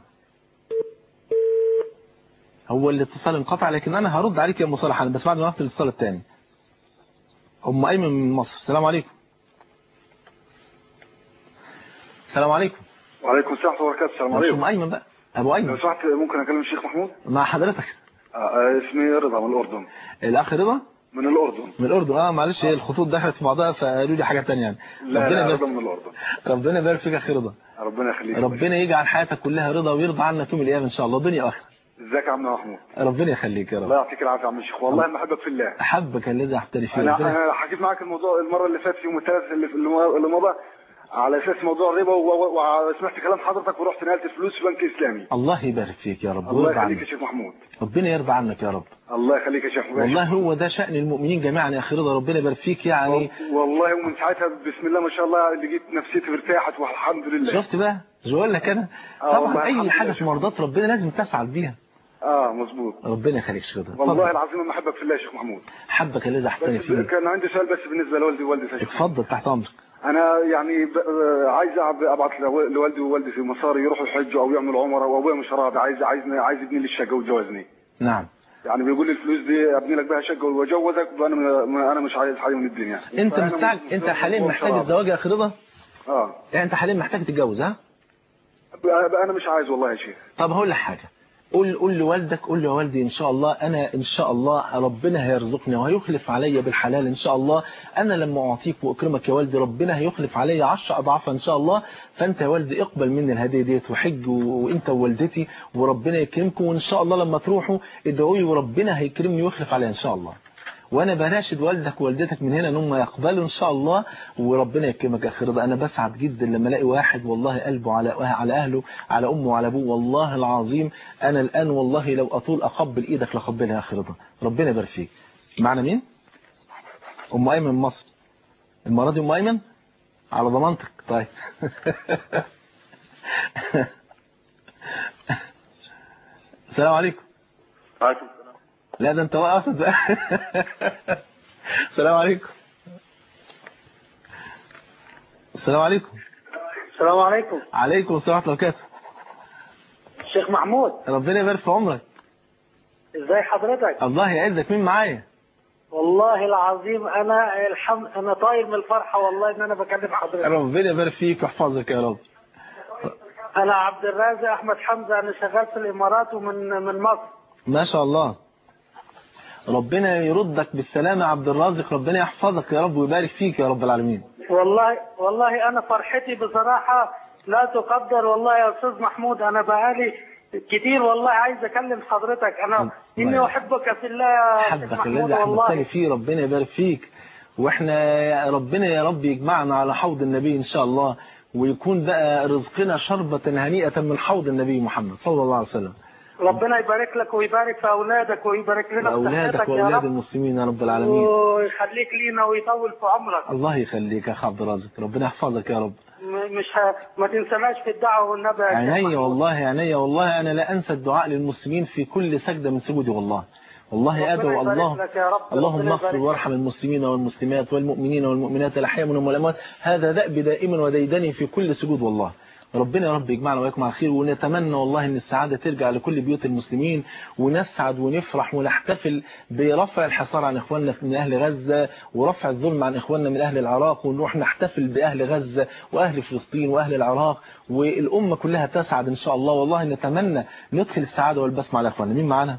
هو الاتصال انقطع لكن أنا هرد عليك يا أم صالح أنا بس بعد ما ناخد الاتصال الثاني أم أيمن من مصر السلام عليكم السلام عليكم وعليكم السلام ورحمة الله وبركاته السلام مش عليكم أم أيمن بقى أبو لو أيمن سمحت ممكن أكلم الشيخ محمود مع حضرتك آه، آه، اسمي رضا من الأردن الأخ رضا من الأردن من الأردن اه معلش هي الخطوط دخلت في بعضها فقالوا لي حاجة تانية يعني لا ربنا لا يبارك رضا من الأردن ربنا يبارك فيك يا أخي رضا ربنا يخليك ربنا يجعل حياتك كلها رضا ويرضى عنا في يوم الأيام إن شاء الله دنيا وآخرة ازيك يا عم محمود ربنا يخليك يا الله رب يعطيك العافية يا عم الشيخ والله ما أحبك في الله أحبك الذي أحتري فيه أنا ربنا أنا حكيت معاك الموضوع المرة اللي فاتت يوم الثلاث اللي اللي اللي مضى على أساس موضوع الربا و- و- وسمعت كلام حضرتك ورحت نقلت الفلوس في بنك إسلامي الله يبارك فيك يا رب الله ويرضى يخليك يا عنك شيخ محمود ربنا يرضى عنك يا رب الله يخليك يا شيخ محمود والله هو ده شأن المؤمنين جميعا يا أخي رضا ربنا يبارك فيك يعني والله ومن ساعتها بسم الله ما شاء الله لقيت نفسيتي ارتاحت والحمد لله شفت بقى مش بقول لك أنا آه والله طبعا الحمد أي حاجة لله. في مرضات ربنا لازم تسعد بيها اه مظبوط ربنا يخليك شيخ رضا والله اتفضل. العظيم ما احبك في الله يا شيخ محمود حبك الذي أحتري بس فيه كان عندي سؤال بس بالنسبه لوالدي ووالدتي يا شيخ اتفضل تحت أمرك انا يعني ب... آه، عايز أب- ابعت لو- لوالدي ووالدتي مصاري يروحوا يحجوا او يعملوا عمره وابويا مش راضي عايز عايز عايز يبني لي الشقه ويجوزني نعم يعني بيقول لي الفلوس دي ابني لك بها شقه واجوزك وانا ما- انا مش عايز حاجه من الدنيا انت فأنا مستعجل مش- انت حاليا مش محتاج راضي. الزواج يا اخي رضا اه يعني انت حاليا محتاج تتجوز ها بقى- انا مش عايز والله يا شيخ طب هقول لك حاجه قول قول لوالدك قول له يا والدي ان شاء الله انا ان شاء الله ربنا هيرزقني وهيخلف عليا بالحلال ان شاء الله انا لما اعطيك واكرمك يا والدي ربنا هيخلف عليا 10 اضعافها ان شاء الله فانت يا والدي اقبل مني الهديه ديت وحج و- وانت ووالدتي وربنا يكرمكم وان شاء الله لما تروحوا ادعوا لي وربنا هيكرمني ويخلف عليا ان شاء الله وانا بناشد والدك ووالدتك من هنا ان هم يقبلوا ان شاء الله وربنا يكرمك يا اخي رضا انا بسعد جدا لما الاقي واحد والله قلبه على على اهله على امه وعلى ابوه والله العظيم انا الان والله لو اطول اقبل ايدك لقبلها يا اخي رضا ربنا يبارك فيك معنا مين ام ايمن من مصر المره دي ام ايمن على ضمانتك طيب السلام عليكم عليكم لا ده انت واقف بقى السلام عليكم السلام عليكم السلام عليكم عليكم السلام ورحمه الله وبركاته شيخ محمود ربنا يبارك في عمرك ازاي حضرتك الله يعزك مين معايا والله العظيم انا الحمد انا طاير من الفرحه والله ان انا بكلم حضرتك ربنا يبارك فيك ويحفظك يا رب انا عبد الرازق احمد حمزه انا شغال في الامارات ومن من مصر ما شاء الله ربنا يردك بالسلامة يا عبد الرازق ربنا يحفظك يا رب ويبارك فيك يا رب العالمين والله والله انا فرحتي بصراحه لا تقدر والله يا استاذ محمود انا بقالي كتير والله عايز اكلم حضرتك انا اني احبك في الله يا شيخ حبك محمود الذي احببتني والله فيه ربنا يبارك فيك واحنا يا ربنا يا رب يجمعنا على حوض النبي ان شاء الله ويكون بقى رزقنا شربة هنيئة من حوض النبي محمد صلى الله عليه وسلم ربنا يبارك لك ويبارك في اولادك ويبارك لنا في أولادك صحتك يا وأولاد رب المسلمين يا رب العالمين ويخليك لينا ويطول في عمرك الله يخليك يا أخ عبد الرازق ربنا يحفظك يا رب م- مش ه... ما تنسناش في الدعوه والنبي يا شيخ عيني محمود. والله عيني والله أنا لا أنسى الدعاء للمسلمين في كل سجدة من سجودي والله والله ربنا أدعو يبارك الله لك يا رب، اللهم ربنا اغفر يبارك وارحم المسلمين والمسلمات والمؤمنين والمؤمنات الأحياء منهم والأموات هذا دأب دائما وديدني في كل سجود والله ربنا يا رب يجمعنا وياكم على خير ونتمنى والله ان السعاده ترجع لكل بيوت المسلمين ونسعد ونفرح ونحتفل برفع الحصار عن اخواننا من اهل غزه ورفع الظلم عن اخواننا من اهل العراق ونروح نحتفل باهل غزه واهل فلسطين واهل العراق والامه كلها تسعد ان شاء الله والله نتمنى ندخل السعاده والبسمه على اخواننا مين معانا؟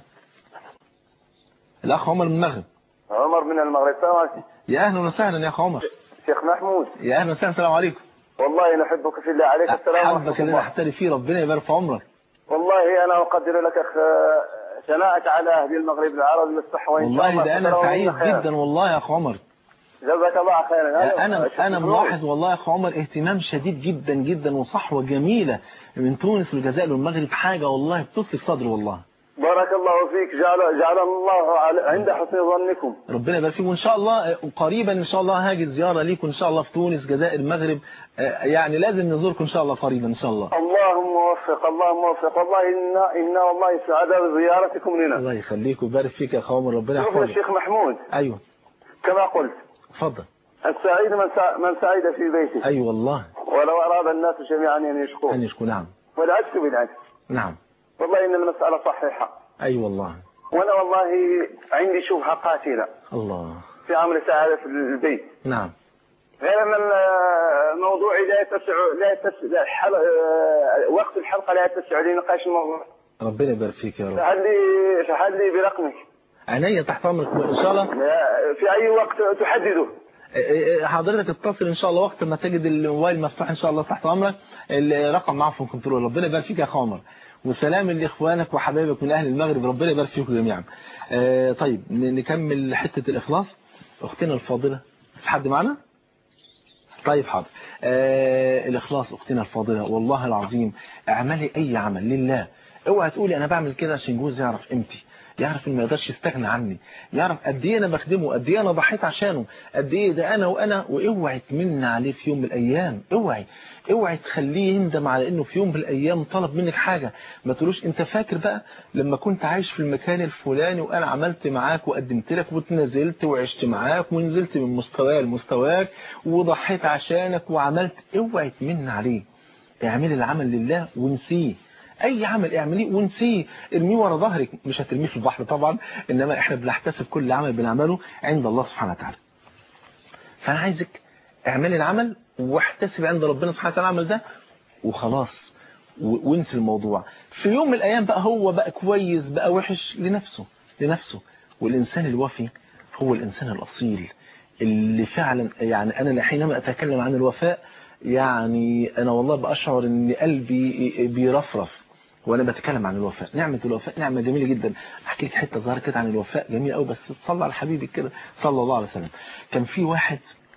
الاخ عمر من المغرب عمر من المغرب السلام عليكم يا اهلا وسهلا يا اخ عمر شيخ محمود يا اهلا وسهلا السلام عليكم والله نحبك في الله عليك السلام حبك ورحمة الذي الله احتري فيه ربنا يبارك في عمرك والله أنا أقدر لك أخ ثناءك على أهل المغرب العربي والصحة وإن شاء والله الله ده انا سترون سعيد خيرا. جدا والله يا اخ عمر جزاك الله خيرا هذا انا شكراً. انا ملاحظ والله يا اخو عمر اهتمام شديد جدا جدا وصحوه جميله من تونس والجزائر والمغرب حاجه والله بتصلي صدري والله بارك الله فيك جعل جعل الله على- عند حسن ظنكم ربنا يبارك فيكم وان شاء الله قريبا ان شاء الله هاجي زياره ليكم ان شاء الله في تونس جزائر المغرب آه، يعني لازم نزوركم ان شاء الله قريبا ان شاء الله اللهم وفق اللهم وفق والله إنا إنا والله سعداء بزيارتكم لنا الله يخليك ويبارك فيك يا اخو عمر ربنا شوف يا يحفظك شيخ محمود ايوه كما قلت اتفضل السعيد من سع- من سعيد في بيته اي والله ولو أراد الناس جميعا أن يشكروا ان يشكو نعم والعكس بالعكس نعم والله إن المسألة صحيحة اي والله وأنا والله عندي شبهة قاتلة الله في أمر سعادة في البيت نعم غير أن الموضوع لا يتسع لا يتسع لا حل... آه، وقت الحلقة لا يتسع لنقاش الموضوع ربنا يبارك فيك يا رب فهل لي فهل لي برقمك عينيا تحت امرك ان شاء الله لا- في أي وقت تحدده حضرتك اتصل ان شاء الله وقت ما تجد الموبايل مفتوح ان شاء الله تحت امرك الرقم معه في الكنترول ربنا يبارك فيك يا اخو عمر وسلام لاخوانك وحبايبك من اهل المغرب ربنا يبارك فيكم جميعا آه، طيب ن- نكمل حته الاخلاص اختنا الفاضله في حد معنا طيب حاضر آه الاخلاص اختنا الفاضله والله العظيم اعملي اي عمل لله اوعى تقولي انا بعمل كده عشان جوزي يعرف قيمتي يعرف انه ما يقدرش يستغنى عني يعرف قد ايه انا بخدمه قد ايه انا ضحيت عشانه قد ايه ده انا وانا واوعي تمن عليه في يوم من الايام اوعي اوعي تخليه يندم على انه في يوم من الايام طلب منك حاجه ما تقولوش انت فاكر بقى لما كنت عايش في المكان الفلاني وانا عملت معاك وقدمت لك وتنزلت وعشت معاك ونزلت من مستواي لمستواك وضحيت عشانك وعملت اوعي تمن عليه اعملي العمل لله ونسيه اي عمل اعمليه ونسيه ارميه ورا ظهرك مش هترميه في البحر طبعا انما احنا بنحتسب كل عمل بنعمله عند الله سبحانه وتعالى فانا عايزك اعملي العمل واحتسب عند ربنا سبحانه وتعالى العمل ده وخلاص و- وانسي الموضوع في يوم من الايام بقى هو بقى كويس بقى وحش لنفسه لنفسه والانسان الوفي هو الانسان الاصيل اللي فعلا يعني انا حينما اتكلم عن الوفاء يعني انا والله باشعر ان قلبي بيرفرف وانا بتكلم عن الوفاء نعمه الوفاء نعمه جميله جدا احكي لك حته صغيره كده عن الوفاء جميله قوي بس تصلي على حبيبك كده صلى الله عليه وسلم كان في واحد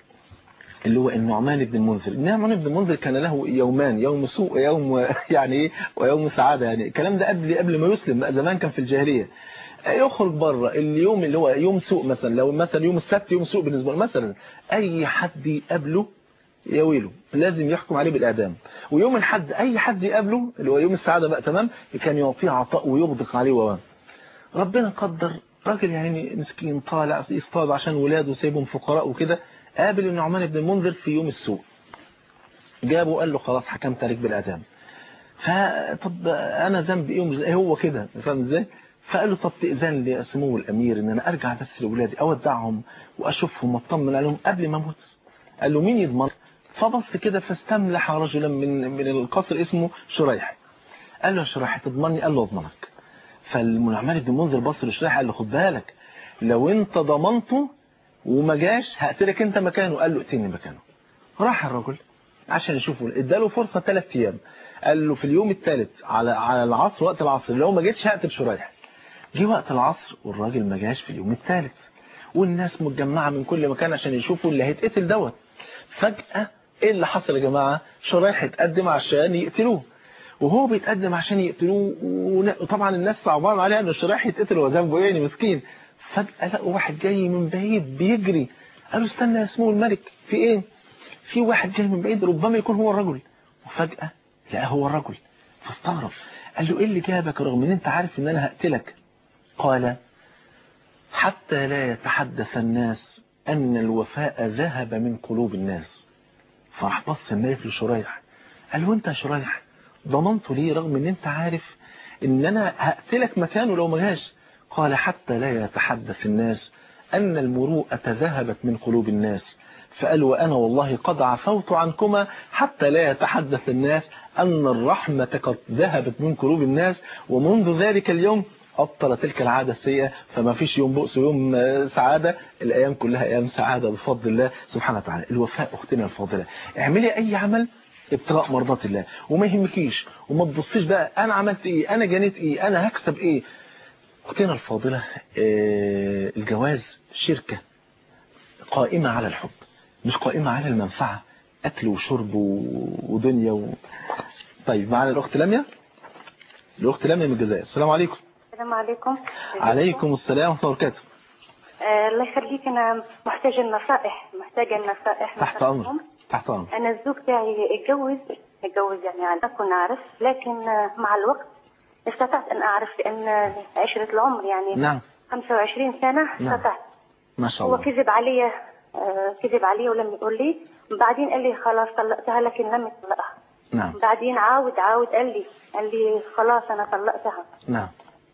اللي هو النعمان بن المنذر النعمان بن المنذر كان له يومان يوم سوء ويوم يعني ايه ويوم سعاده يعني الكلام ده قبل قبل ما يسلم بقى زمان كان في الجاهليه يخرج بره اليوم اللي هو يوم سوء مثلا لو مثلا يوم السبت يوم سوء بالنسبه له مثلا اي حد يقابله يا ويله لازم يحكم عليه بالاعدام ويوم الحد اي حد يقابله اللي هو يوم السعاده بقى تمام كان يعطيه عطاء ويغدق عليه ووام ربنا قدر راجل يعني مسكين طالع يصطاد عشان ولاده سايبهم فقراء وكده قابل النعمان بن المنذر في يوم السوء جابه وقال له خلاص حكمت عليك بالاعدام فطب انا ذنبي ايه ومش- إيه هو كده فاهم ازاي فقال له طب تأذن لي سمو الامير ان انا ارجع بس لاولادي اودعهم واشوفهم واطمن عليهم قبل ما اموت قال له مين يضمن فبص كده فاستملح رجلا من من القصر اسمه شريح قال له يا شريح تضمني قال له اضمنك فالنعمان بن منذر بص لشريح قال له خد بالك لو انت ضمنته وما جاش هقتلك انت مكانه قال له اقتلني مكانه راح الرجل عشان يشوفه اداله فرصه ثلاث ايام قال له في اليوم الثالث على على العصر وقت العصر لو ما جيتش هقتل شريح جه وقت العصر والراجل ما جاش في اليوم الثالث والناس متجمعه من كل مكان عشان يشوفوا اللي هيتقتل دوت فجاه ايه اللي حصل يا جماعه شريح اتقدم عشان يقتلوه وهو بيتقدم عشان يقتلوه ون- وطبعا الناس صعبان عليها ان شريح يتقتل هو ذنبه ايه يعني مسكين فجاه لقوا واحد جاي من بعيد بيجري قالوا استنى يا اسمه الملك في ايه في واحد جاي من بعيد ربما يكون هو الرجل وفجاه لقاه هو الرجل فاستغرب قال له ايه اللي جابك رغم ان انت عارف ان انا هقتلك قال حتى لا يتحدث الناس أن الوفاء ذهب من قلوب الناس فراح بص الملك لشريح قال له انت يا شريح ضمنته ليه رغم ان انت عارف ان انا هقتلك مكانه لو ما جاش قال حتى لا يتحدث الناس أن المروءة ذهبت من قلوب الناس فقال وأنا والله قد عفوت عنكما حتى لا يتحدث الناس أن الرحمة قد ذهبت من قلوب الناس ومنذ ذلك اليوم أبطل تلك العادة السيئة فما فيش يوم بؤس ويوم آه، سعادة الأيام كلها أيام سعادة بفضل الله سبحانه وتعالى الوفاء أختنا الفاضلة اعملي أي عمل ابتغاء مرضات الله وما يهمكيش وما تبصيش بقى أنا عملت إيه أنا جنيت إيه أنا هكسب إيه أختنا الفاضلة آه، الجواز شركة قائمة على الحب مش قائمة على المنفعة أكل وشرب و- ودنيا و... طيب معنا الأخت لميا الأخت لميا من الجزائر السلام عليكم السلام عليكم عليكم السلام ورحمة الله وبركاته آه الله يخليك انا محتاجه النصائح محتاجه النصائح تحت من أمر حضرتكم. تحت أمر انا الزوج تاعي اتجوز اتجوز يعني على كنت اعرف لكن آه، مع الوقت استطعت ان اعرف لان عشره العمر يعني نعم 25 سنه نعم. استطعت ما شاء هو الله كذب علي آه، كذب علي ولم يقول لي بعدين قال لي خلاص طلقتها لكن لم يطلقها نعم بعدين عاود عاود قال لي قال لي خلاص انا طلقتها نعم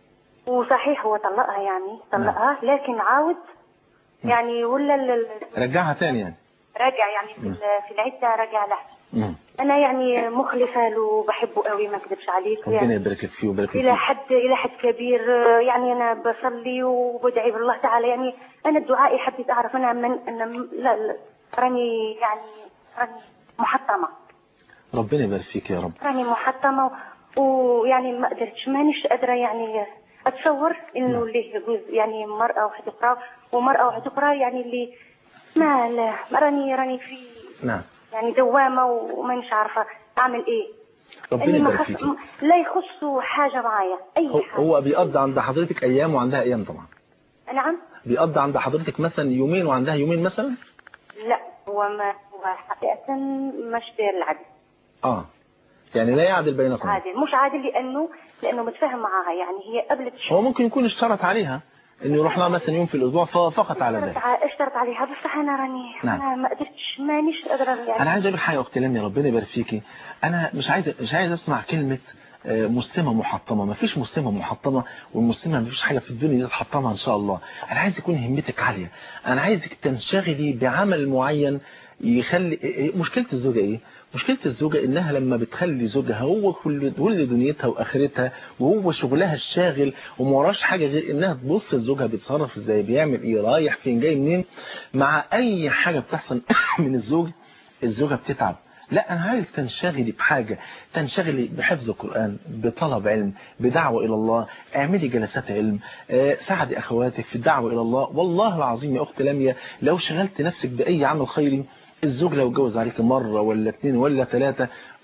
وصحيح هو طلقها يعني طلقها لكن عاود يعني ولا ال- ال- رجعها تاني يعني راجع يعني في ال- في العده راجع لها مم. انا يعني مخلصه له وبحبه قوي ما اكذبش عليك ربنا يعني يبارك لك فيه ويبارك لك الى فيه حد الى حد كبير آه، يعني انا بصلي وبدعي بالله تعالى يعني انا الدعاء حبيت اعرف انا من انا م- لا لا راني يعني راني محطمه ربنا يبارك فيك يا رب راني محطمه و- ويعني ما قدرتش مانيش قادره يعني اتصور انه اللي يجوز يعني مراه واحده اخرى ومراه واحده اخرى يعني اللي ما لا ما راني راني في نعم يعني دوامه ومانيش عارفه اعمل ايه ربنا اللي ما يبارك خص... فيك لا يخصوا حاجه معايا اي هو- حاجه هو بيقضي عند حضرتك أيام وعندها أيام طبعا نعم بيقضي عند حضرتك مثلا يومين وعندها يومين مثلا لا هو ما هو حقيقه مش داير العدل اه يعني لا يعدل بينكم عادل مش عادل لانه لانه متفاهم معاها يعني هي قبلت شهر هو ممكن يكون اشترط عليها انه يروح لها مثلا يوم في الاسبوع ففقط على اشترط ذلك ع- اشترط عليها بس انا راني نعم. انا ما قدرتش مانيش قادره يعني انا عايز اقول لك حاجه يا اختي لميا ربنا يبارك فيكي انا مش عايز مش عايز اسمع كلمه آه، مسلمه محطمه ما فيش مسلمه محطمه والمسلمه ما فيش حاجه في الدنيا دي تحطمها ان شاء الله انا عايز يكون همتك عاليه انا عايزك تنشغلي بعمل معين يخلي إيه- مشكله الزوجه ايه مشكلة الزوجة إنها لما بتخلي زوجها هو كل كل دنيتها وآخرتها وهو شغلها الشاغل وما وراش حاجة غير إنها تبص لزوجها بيتصرف إزاي بيعمل إيه رايح فين جاي منين مع أي حاجة بتحصل من الزوج الزوجة بتتعب لا أنا عايز تنشغلي بحاجة تنشغلي بحفظ القرآن بطلب علم بدعوة إلى الله اعملي جلسات علم آه، ساعدي أخواتك في الدعوة إلى الله والله العظيم يا أخت لميا لو شغلت نفسك بأي عمل خيري الزوج لو اتجوز عليك مرة ولا اتنين ولا ثلاثة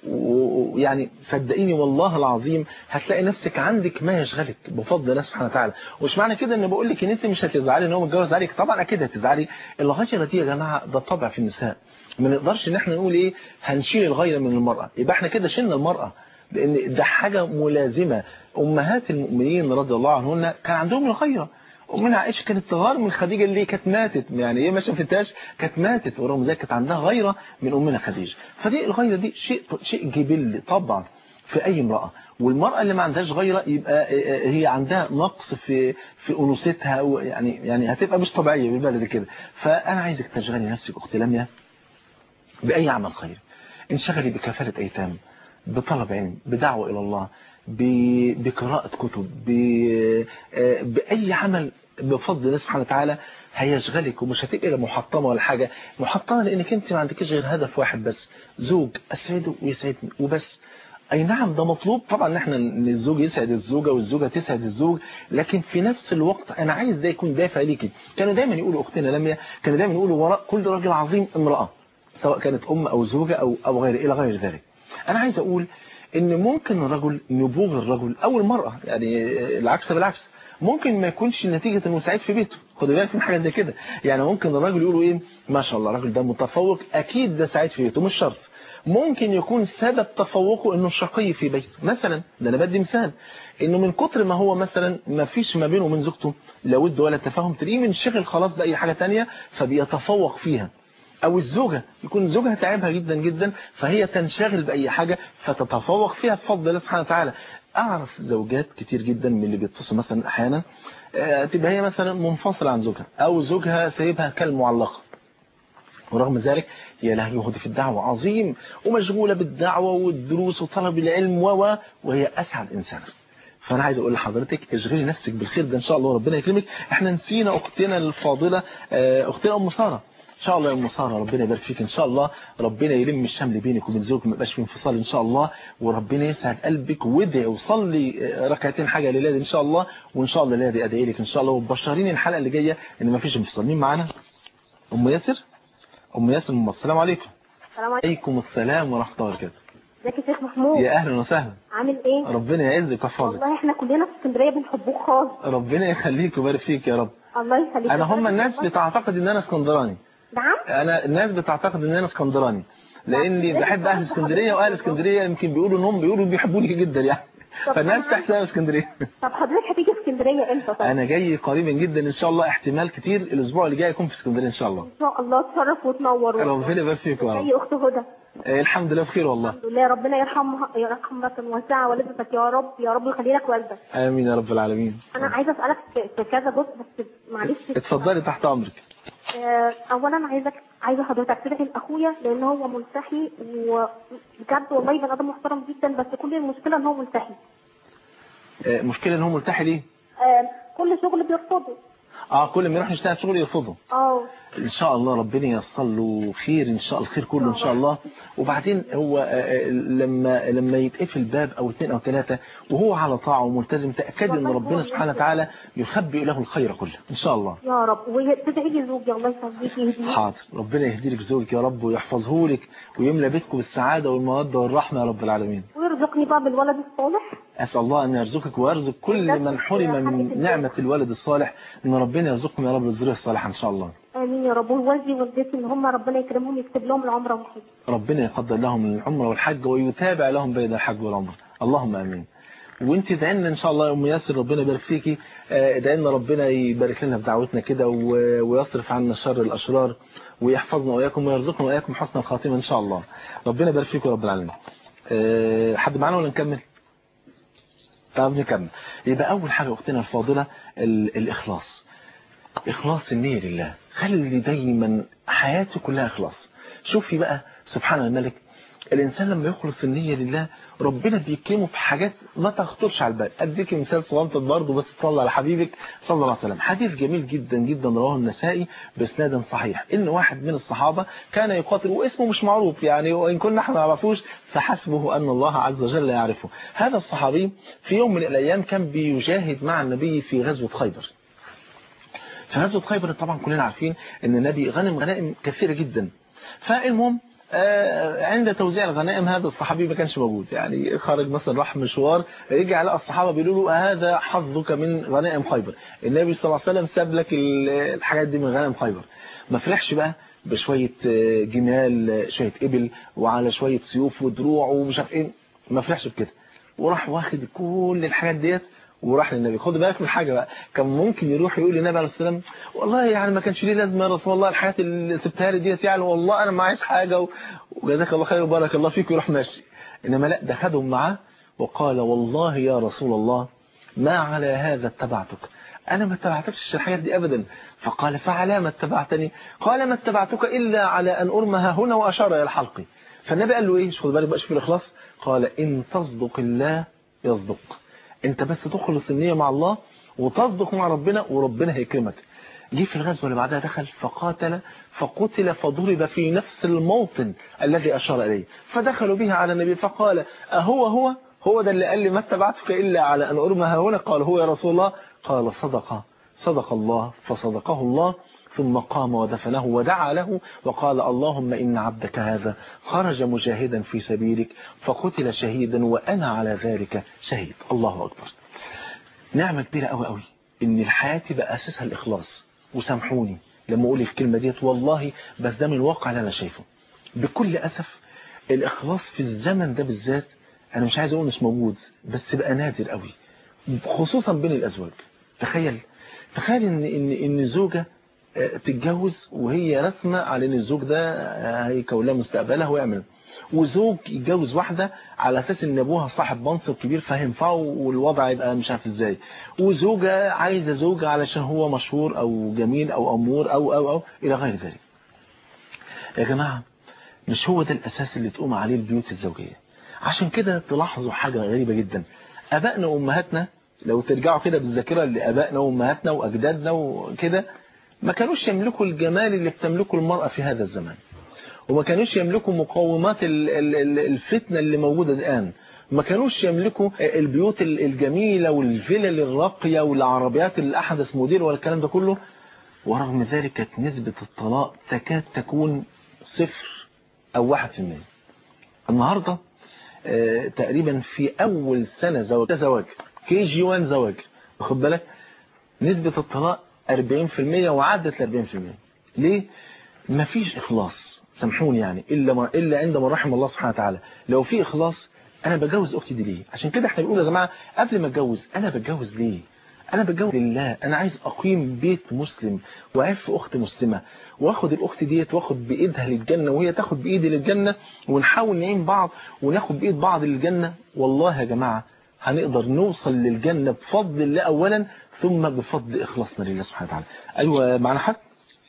ويعني صدقيني والله العظيم هتلاقي نفسك عندك ما يشغلك بفضل الله سبحانه وتعالى ومش معنى كده ان بقول لك ان انت مش هتزعلي ان هو متجوز عليك طبعا اكيد هتزعلي الغيره دي يا جماعه ده طبع في النساء ما نقدرش ان احنا نقول ايه هنشيل الغيره من المراه يبقى احنا كده شلنا المراه لان ده حاجه ملازمه امهات المؤمنين رضي الله عنهن كان عندهم الغيره أمنا عائشة كانت تغار من خديجة اللي كانت ماتت يعني هي ما شافتهاش كانت ماتت ورغم ذلك كانت عندها غيرة من أمنا خديجة فدي الغيرة دي شيء شيء جبلي طبعا في أي امرأة والمرأة اللي ما عندهاش غيرة يبقى هي عندها نقص في في أنوثتها يعني يعني هتبقى مش طبيعية بالبلد كده فأنا عايزك تشغلي نفسك أختي لميا بأي عمل خير انشغلي بكفالة أيتام بطلب علم بدعوة إلى الله ب- بقراءة كتب ب- آه، بأي عمل بفضل الله سبحانه وتعالى هيشغلك ومش هتبقى لا محطمة ولا حاجة محطمة لأنك أنت ما عندكش غير هدف واحد بس زوج أسعده ويسعدني وبس أي نعم ده مطلوب طبعا ان احنا ان الزوج يسعد الزوجة والزوجة تسعد الزوج لكن في نفس الوقت أنا عايز ده يكون دافع ليكي كانوا دايما يقولوا أختنا لميا كانوا دايما يقولوا وراء كل راجل عظيم امرأة سواء كانت أم أو زوجة أو أو غير إلى غير ذلك أنا عايز أقول إن ممكن الرجل نبوغ الرجل أو المرأة يعني العكس بالعكس ممكن ما يكونش نتيجة انه سعيد في بيته خدوا بالك من حاجة زي كده يعني ممكن الراجل يقولوا ايه ما شاء الله الراجل ده متفوق اكيد ده سعيد في بيته مش شرط ممكن يكون سبب تفوقه انه شقي في بيته مثلا ده انا بدي مثال انه من كتر ما هو مثلا ما فيش ما بينه وبين زوجته لا ود ولا تفاهم تلاقيه منشغل خلاص باي حاجة تانية فبيتفوق فيها او الزوجة يكون زوجها تعبها جدا جدا فهي تنشغل بأي حاجة فتتفوق فيها بفضل الله سبحانه وتعالى اعرف زوجات كتير جدا من اللي بيتصل مثلا احيانا آه، تبقى هي مثلا منفصلة عن زوجها او زوجها سايبها كالمعلقة ورغم ذلك هي لها جهد في الدعوة عظيم ومشغولة بالدعوة والدروس وطلب العلم و وهي أسعد إنسان فأنا عايز أقول لحضرتك اشغلي نفسك بالخير ده إن شاء الله ربنا يكرمك احنا نسينا أختنا الفاضلة آه، أختنا أم سارة ان شاء الله يا ام ساره ربنا يبارك فيك ان شاء الله ربنا يلم الشمل بينك وبين زوجك ما يبقاش في انفصال ان شاء الله وربنا يسعد قلبك وادعي وصلي ركعتين حاجه لله ان شاء الله وان شاء الله لله ادعي لك ان شاء الله وبشرين الحلقه اللي جايه ان ما فيش انفصال مين معانا ام ياسر ام ياسر من مصر السلام عليكم السلام عليكم عليكم السلام ورحمه الله وبركاته ازيك يا شيخ محمود يا اهلا وسهلا عامل ايه ربنا يعزك ويحفظك والله احنا كلنا في اسكندريه بنحبوك خالص ربنا يخليك ويبارك فيك يا رب الله يخليك انا هم الناس بتعتقد ان انا اسكندراني نعم انا الناس بتعتقد ان انا اسكندراني لاني بحب اهل اسكندريه واهل اسكندريه يمكن بيقولوا انهم بيقولوا بيحبوني جدا يعني فالناس تحسها اسكندريه طب حضرتك هتيجي اسكندريه امتى طيب انا جاي قريبا جدا ان شاء الله احتمال كتير الاسبوع اللي جاي يكون في اسكندريه ان شاء الله ان شاء الله تشرف وتنور ربنا يبارك فيك يا رب زي اخت هدى آه، الحمد لله بخير والله الحمد لله ربنا يرحمها يرحمها واسعه والدتك يا رب يا رب يخلي لك والدك امين يا رب العالمين انا عايزه اسالك في- في كذا جزء بس معلش اتفضلي تحت امرك آه، اولا عايزك عايزه حضرتك تدعي لاخويا لان هو ملتحي وبجد والله بني ادم محترم جدا بس كل المشكله ان هو ملتحي آه، مشكله ان هو ملتحي ليه آه، كل شغل بيرفضه اه كل ما يروح يشتغل شغل يرفضه اه ان شاء الله ربنا ييسر له خير ان شاء الله الخير كله ان شاء الله وبعدين هو آه، آه، لما لما يتقفل باب او اثنين او ثلاثه وهو على طاعه وملتزم تاكد ان ربنا سبحانه وتعالى يخبئ له الخير كله ان شاء الله يا رب وتدعي لي زوجي الله يخليك يهديه حاضر ربنا يهدي لك زوجك يا رب ويحفظه لك ويملى بيتكم بالسعاده والموده والرحمه يا رب العالمين ويرزقني بقى بالولد الصالح أسأل الله أن يرزقك ويرزق كل من حرم من نعمة الولد الصالح أن ربنا يرزقكم يا رب بالذرية الصالحة إن شاء الله امين يا رب ووالدي ووالدتي ان هم ربنا يكرمهم يكتب لهم العمره والحج ربنا يقدر لهم العمرة والحج ويتابع لهم بين الحج والعمرة اللهم امين وانت ادعي لنا ان شاء الله يا ام ياسر ربنا يبارك فيكي آه، ادعي لنا ربنا يبارك لنا في دعوتنا كده و- ويصرف عنا شر الاشرار ويحفظنا واياكم ويرزقنا واياكم حسن الخاتمه ان شاء الله ربنا يبارك فيكم يا رب العالمين آه، حد معانا ولا نكمل طب نكمل يبقى اول حاجه اختنا الفاضله ال- الاخلاص إخلاص النية لله خلي دايما حياته كلها إخلاص شوفي بقى سبحان الملك الإنسان لما يخلص النية لله ربنا بيكرمه في حاجات ما تخطرش على البال أديك مثال صغنطة برضه بس صلى على حبيبك صلى الله عليه وسلم حديث جميل جدا جدا رواه النسائي بإسناد صحيح إن واحد من الصحابة كان يقاتل واسمه مش معروف يعني وإن كنا احنا ما نعرفوش فحسبه أن الله عز وجل يعرفه هذا الصحابي في يوم من الأيام كان بيجاهد مع النبي في غزوة خيبر في غزوة خيبر طبعا كلنا عارفين ان النبي غنم غنائم كثيرة جدا فالمهم آه، عند توزيع الغنائم هذا الصحابي ما كانش موجود يعني خرج مثلا راح مشوار رجع لقى الصحابه بيقولوا له هذا حظك من غنائم خيبر النبي صلى الله عليه وسلم ساب لك ال- الحاجات دي من غنائم خيبر ما فرحش بقى بشويه آه، جمال آه، شويه ابل وعلى شويه سيوف ودروع ومش عارف ايه ما فرحش بكده وراح واخد كل الحاجات ديت وراح للنبي خد بالك من حاجه بقى كان ممكن يروح يقول للنبي عليه السلام والله يعني ما كانش ليه لازمه يا رسول الله الحاجات اللي سبتها لي ديت يعني والله انا ما معيش حاجه و- وجزاك الله خير وبارك الله فيك ويروح ماشي انما لا ده خدهم معاه وقال والله يا رسول الله ما على هذا اتبعتك انا ما اتبعتكش الحاجات دي ابدا فقال فعلى ما اتبعتني قال ما اتبعتك الا على ان ارمها هنا واشار الى حلقي فالنبي قال له ايه خد بالك بقى شوف الاخلاص قال ان تصدق الله يصدق انت بس تخلص النية مع الله وتصدق مع ربنا وربنا هيكرمك جه في الغزوة اللي بعدها دخل فقاتل فقتل فضرب في نفس الموطن الذي أشار إليه فدخلوا به على النبي فقال أهو هو هو ده اللي قال لي ما اتبعتك إلا على أن أرمها هنا قال هو يا رسول الله قال صدق صدق الله فصدقه الله ثم قام ودفنه ودعا له وقال اللهم إن عبدك هذا خرج مجاهدا في سبيلك فقتل شهيدا وأنا على ذلك شهيد الله أكبر نعمة كبيرة قوي قوي إن الحياة تبقى أساسها الإخلاص وسامحوني لما أقول الكلمة ديت والله بس ده من الواقع اللي أنا شايفه بكل أسف الإخلاص في الزمن ده بالذات أنا مش عايز أقول مش موجود بس بقى نادر قوي خصوصا بين الأزواج تخيل تخيل إن إن إن زوجة آه، تتجوز وهي رسمة على إن الزوج ده آه، هيكون لها مستقبلها ويعمل وزوج يتجوز واحدة على أساس إن أبوها صاحب منصب كبير فهينفعه والوضع يبقى مش عارف إزاي وزوجة عايزة زوجة علشان هو مشهور أو جميل أو أمور أو أو أو إلى غير ذلك يا جماعة مش هو ده الأساس اللي تقوم عليه البيوت الزوجية عشان كده تلاحظوا حاجة غريبة جدا أبائنا وأمهاتنا لو ترجعوا كده بالذاكرة لأبائنا وأمهاتنا وأجدادنا وكده ما كانوش يملكوا الجمال اللي بتملكه المرأة في هذا الزمان وما كانوش يملكوا مقومات ال- ال- ال- الفتنة اللي موجودة الآن ما كانوش يملكوا البيوت ال- الجميلة والفلل الراقية والعربيات الأحدث موديل ولا الكلام ده كله ورغم ذلك كانت نسبة الطلاق تكاد تكون صفر أو واحد في المية النهاردة آه، تقريبا في أول سنة زواج زواج كي جي وان زواج واخد بالك نسبة الطلاق 40% وعدت ل 40% ليه؟ مفيش إخلاص سامحوني يعني إلا ما إلا عندما رحم الله سبحانه وتعالى لو في إخلاص أنا بتجوز أختي دي ليه؟ عشان كده احنا بنقول يا جماعة قبل ما أتجوز أنا بتجوز ليه؟ أنا بتجوز لله أنا عايز أقيم بيت مسلم وأعف أخت مسلمة واخد الأخت ديت واخد بإيدها للجنة وهي تاخد بإيدي للجنة ونحاول نعين بعض وناخد بإيد بعض للجنة والله يا جماعة هنقدر نوصل للجنة بفضل الله أولا ثم بفضل إخلاصنا لله سبحانه وتعالى أيوة معنا حد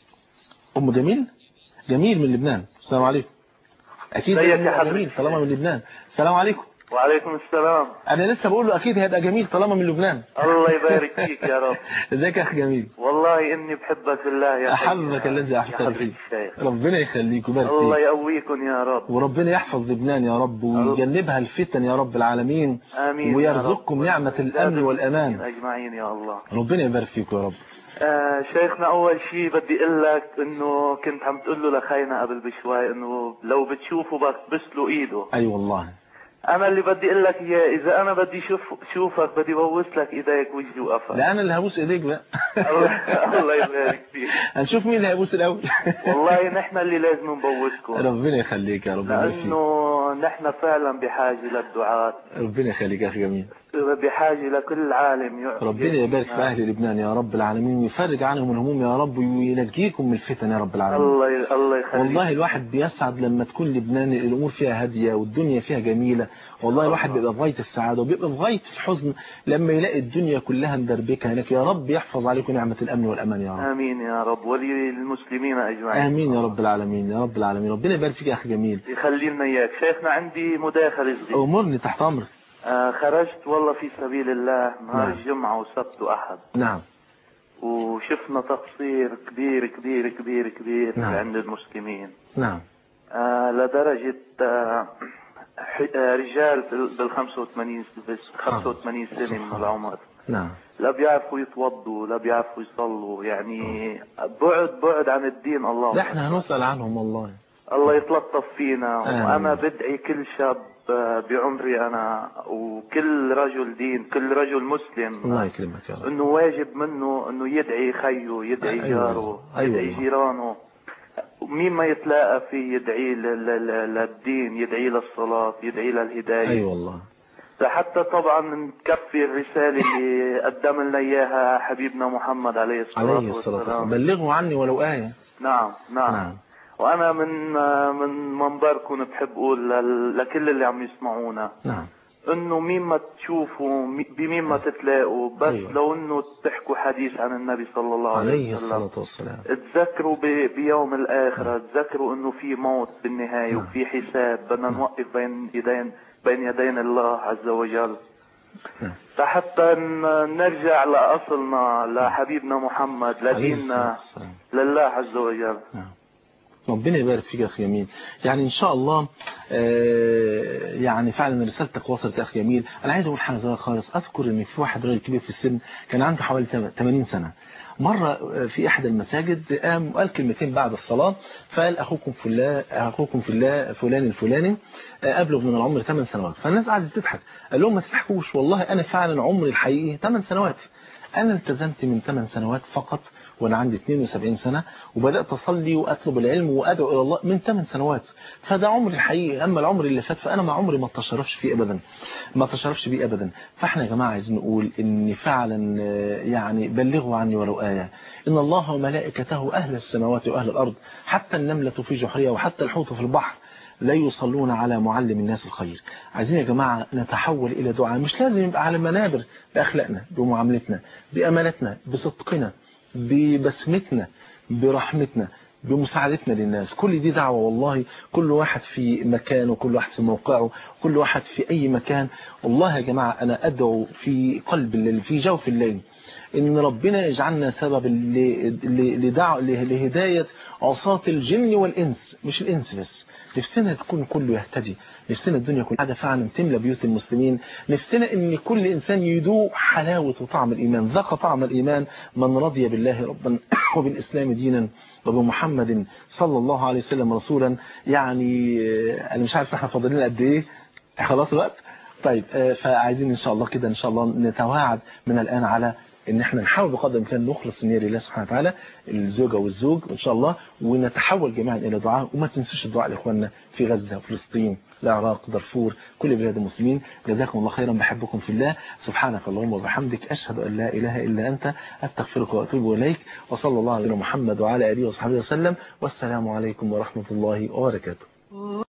أم جميل جميل من لبنان السلام عليكم أكيد ازيك يا هيبقى حضرتك؟ جميل طالما من لبنان السلام عليكم وعليكم السلام أنا لسه بقول له أكيد هيبقى جميل طالما من لبنان الله يبارك فيك يا رب ازيك يا أخي جميل والله اني بحبك بالله يا أحبك الذي أحبك حضرة فيه الشيخ ربنا يخليك ويبارك الله فيك يقويكم يا رب وربنا يحفظ لبنان يا رب ويجنبها الفتن يا رب العالمين امين يا ويرزقكم رب. نعمة الأمن والأمان اجمعين يا الله ربنا يبارك فيك يا رب آه شيخنا اول شيء بدي اقول لك انه كنت عم تقول له لخينا قبل بشوي انه لو بتشوفه بس له ايده أي والله انا اللي بدي اقول لك اياه اذا انا بدي شوف شوفك بدي بوس لك ايديك وجهي وقفك لا أنا اللي هبوس إيديك بقى الله الله يبارك فيك هنشوف مين اللي هيبوس الأول والله نحن اللي لازم نبوسكم ربنا يخليك يا رب يبارك فيك لانه نحن فعلا بحاجه للدعاء ربنا يخليك يا أخي جميل بحاجه لكل عالم يعطي ربنا يبارك في أهل لبنان يا رب العالمين ويفرج عنهم الهموم يا رب وينجيكم من الفتن يا رب العالمين الله ي- الله يخليك والله الواحد بيسعد لما تكون لبنان الأمور فيها هادية والدنيا فيها جميلة والله الواحد بيبقى في غاية السعادة وبيبقى في غاية الحزن لما يلاقي الدنيا كلها مدربكة هناك يا رب يحفظ عليكم نعمة الأمن والأمان يا رب امين يا رب ولي المسلمين اجمعين آمين يا رب العالمين يا رب العالمين ربنا يبارك فيك يا أخي جميل يخلي لنا اياك شيخنا عندي مداخله صغيره أمرني تحت أمرك آه خرجت والله في سبيل الله نهار نعم. الجمعه وسبت واحد نعم وشفنا تقصير كبير كبير كبير كبير نعم. عند المسلمين نعم آه لدرجة آه ح- آه رجال بال 85 بس 85 سنة من العمر نعم لا بيعرفوا يتوضوا لا بيعرفوا يصلوا يعني بعد بعد عن الدين الله لا احنا هنسأل عنهم والله الله يتلطف فينا آمين. وانا بدعي كل شاب آه، بعمري انا وكل رجل دين كل رجل مسلم الله يكرمك يا رب انه واجب منه انه يدعي خيه يدعي أيوة. جاره أيوة. يدعي جيرانه مين ما يتلاقى فيه يدعي ل- ل- ل- للدين يدعي للصلاة يدعي للهداية أي والله لحتى طبعا نكفي الرسالة اللي قدم لنا إياها حبيبنا محمد عليه الصلاة عليه الصلاة والسلام والسلام بلغوا عني ولو آية نعم نعم, نعم وأنا من من منبركم بحب أقول لل- لكل اللي عم يسمعونا نعم انه مين ما تشوفوا مي- بمين ما تتلاقوا بس أيوة. لو انه تحكوا حديث عن النبي صلى الله عليه عليه وسلم الصلاة والسلام تذكروا ب- بيوم الآخرة تذكروا انه في موت بالنهاية نعم. وفي حساب بدنا نوقف بين يدين بين يدين الله عز وجل نعم. لحتى ن- نرجع لأصلنا لحبيبنا محمد عليه الصلاة لديننا والسلام لله عز وجل ربنا يبارك فيك يا اخي جميل يعني ان شاء الله آه، يعني فعلا رسالتك وصلت يا اخي جميل انا عايز اقول حاجه صغيره خالص اذكر ان في واحد راجل كبير في السن كان عنده حوالي 80 سنه مرة في أحد المساجد قام وقال كلمتين بعد الصلاة فقال أخوكم في الله أخوكم في الله فلان الفلاني أبلغ من العمر 8 سنوات فالناس قعدت تضحك قال لهم ما تضحكوش والله أنا فعلا عمري الحقيقي 8 سنوات أنا التزمت من 8 سنوات فقط وأنا عندي 72 سنة وبدأت أصلي وأطلب العلم وأدعو إلى الله من 8 سنوات فده عمري الحقيقي أما العمر اللي فات فأنا ما عمري ما اتشرفش فيه أبدا ما اتشرفش بيه أبدا فإحنا يا جماعة عايزين نقول إن فعلا آه، يعني بلغوا عني ولو آية إن الله وملائكته أهل السماوات وأهل الأرض حتى النملة في جحرها وحتى الحوت في البحر لا يصلون على معلم الناس الخير عايزين يا جماعة نتحول إلى دعاء مش لازم يبقى على منابر بأخلاقنا بمعاملتنا بأمانتنا بصدقنا ببسمتنا برحمتنا بمساعدتنا للناس كل دي دعوة والله كل واحد في مكانه كل واحد في موقعه كل واحد في أي مكان والله يا جماعة أنا أدعو في قلب الليل في جوف الليل إن ربنا يجعلنا سبب ل- ل- لدعو ل- لهداية عصاة الجن والإنس مش الإنس بس نفسنا تكون كله يهتدي نفسنا الدنيا كلها قاعدة فعلا تملى بيوت المسلمين نفسنا ان كل انسان يذوق حلاوة وطعم الايمان ذاق طعم الايمان من رضي بالله ربا وبالاسلام دينا وبمحمد صلى الله عليه وسلم رسولا يعني آه، انا مش عارف احنا فاضلين قد ايه خلاص الوقت طيب آه، فعايزين ان شاء الله كده ان شاء الله نتواعد من الان على ان احنا نحاول بقدر الامكان نخلص النية لله سبحانه وتعالى الزوجة والزوج ان شاء الله ونتحول جميعا الى دعاء وما تنسوش الدعاء لاخواننا في غزة وفلسطين العراق دارفور كل بلاد المسلمين جزاكم الله خيرا بحبكم في الله سبحانك اللهم وبحمدك اشهد ان لا اله الا انت استغفرك واتوب اليك وصلى الله على محمد وعلى اله وصحبه وسلم والسلام عليكم ورحمة الله وبركاته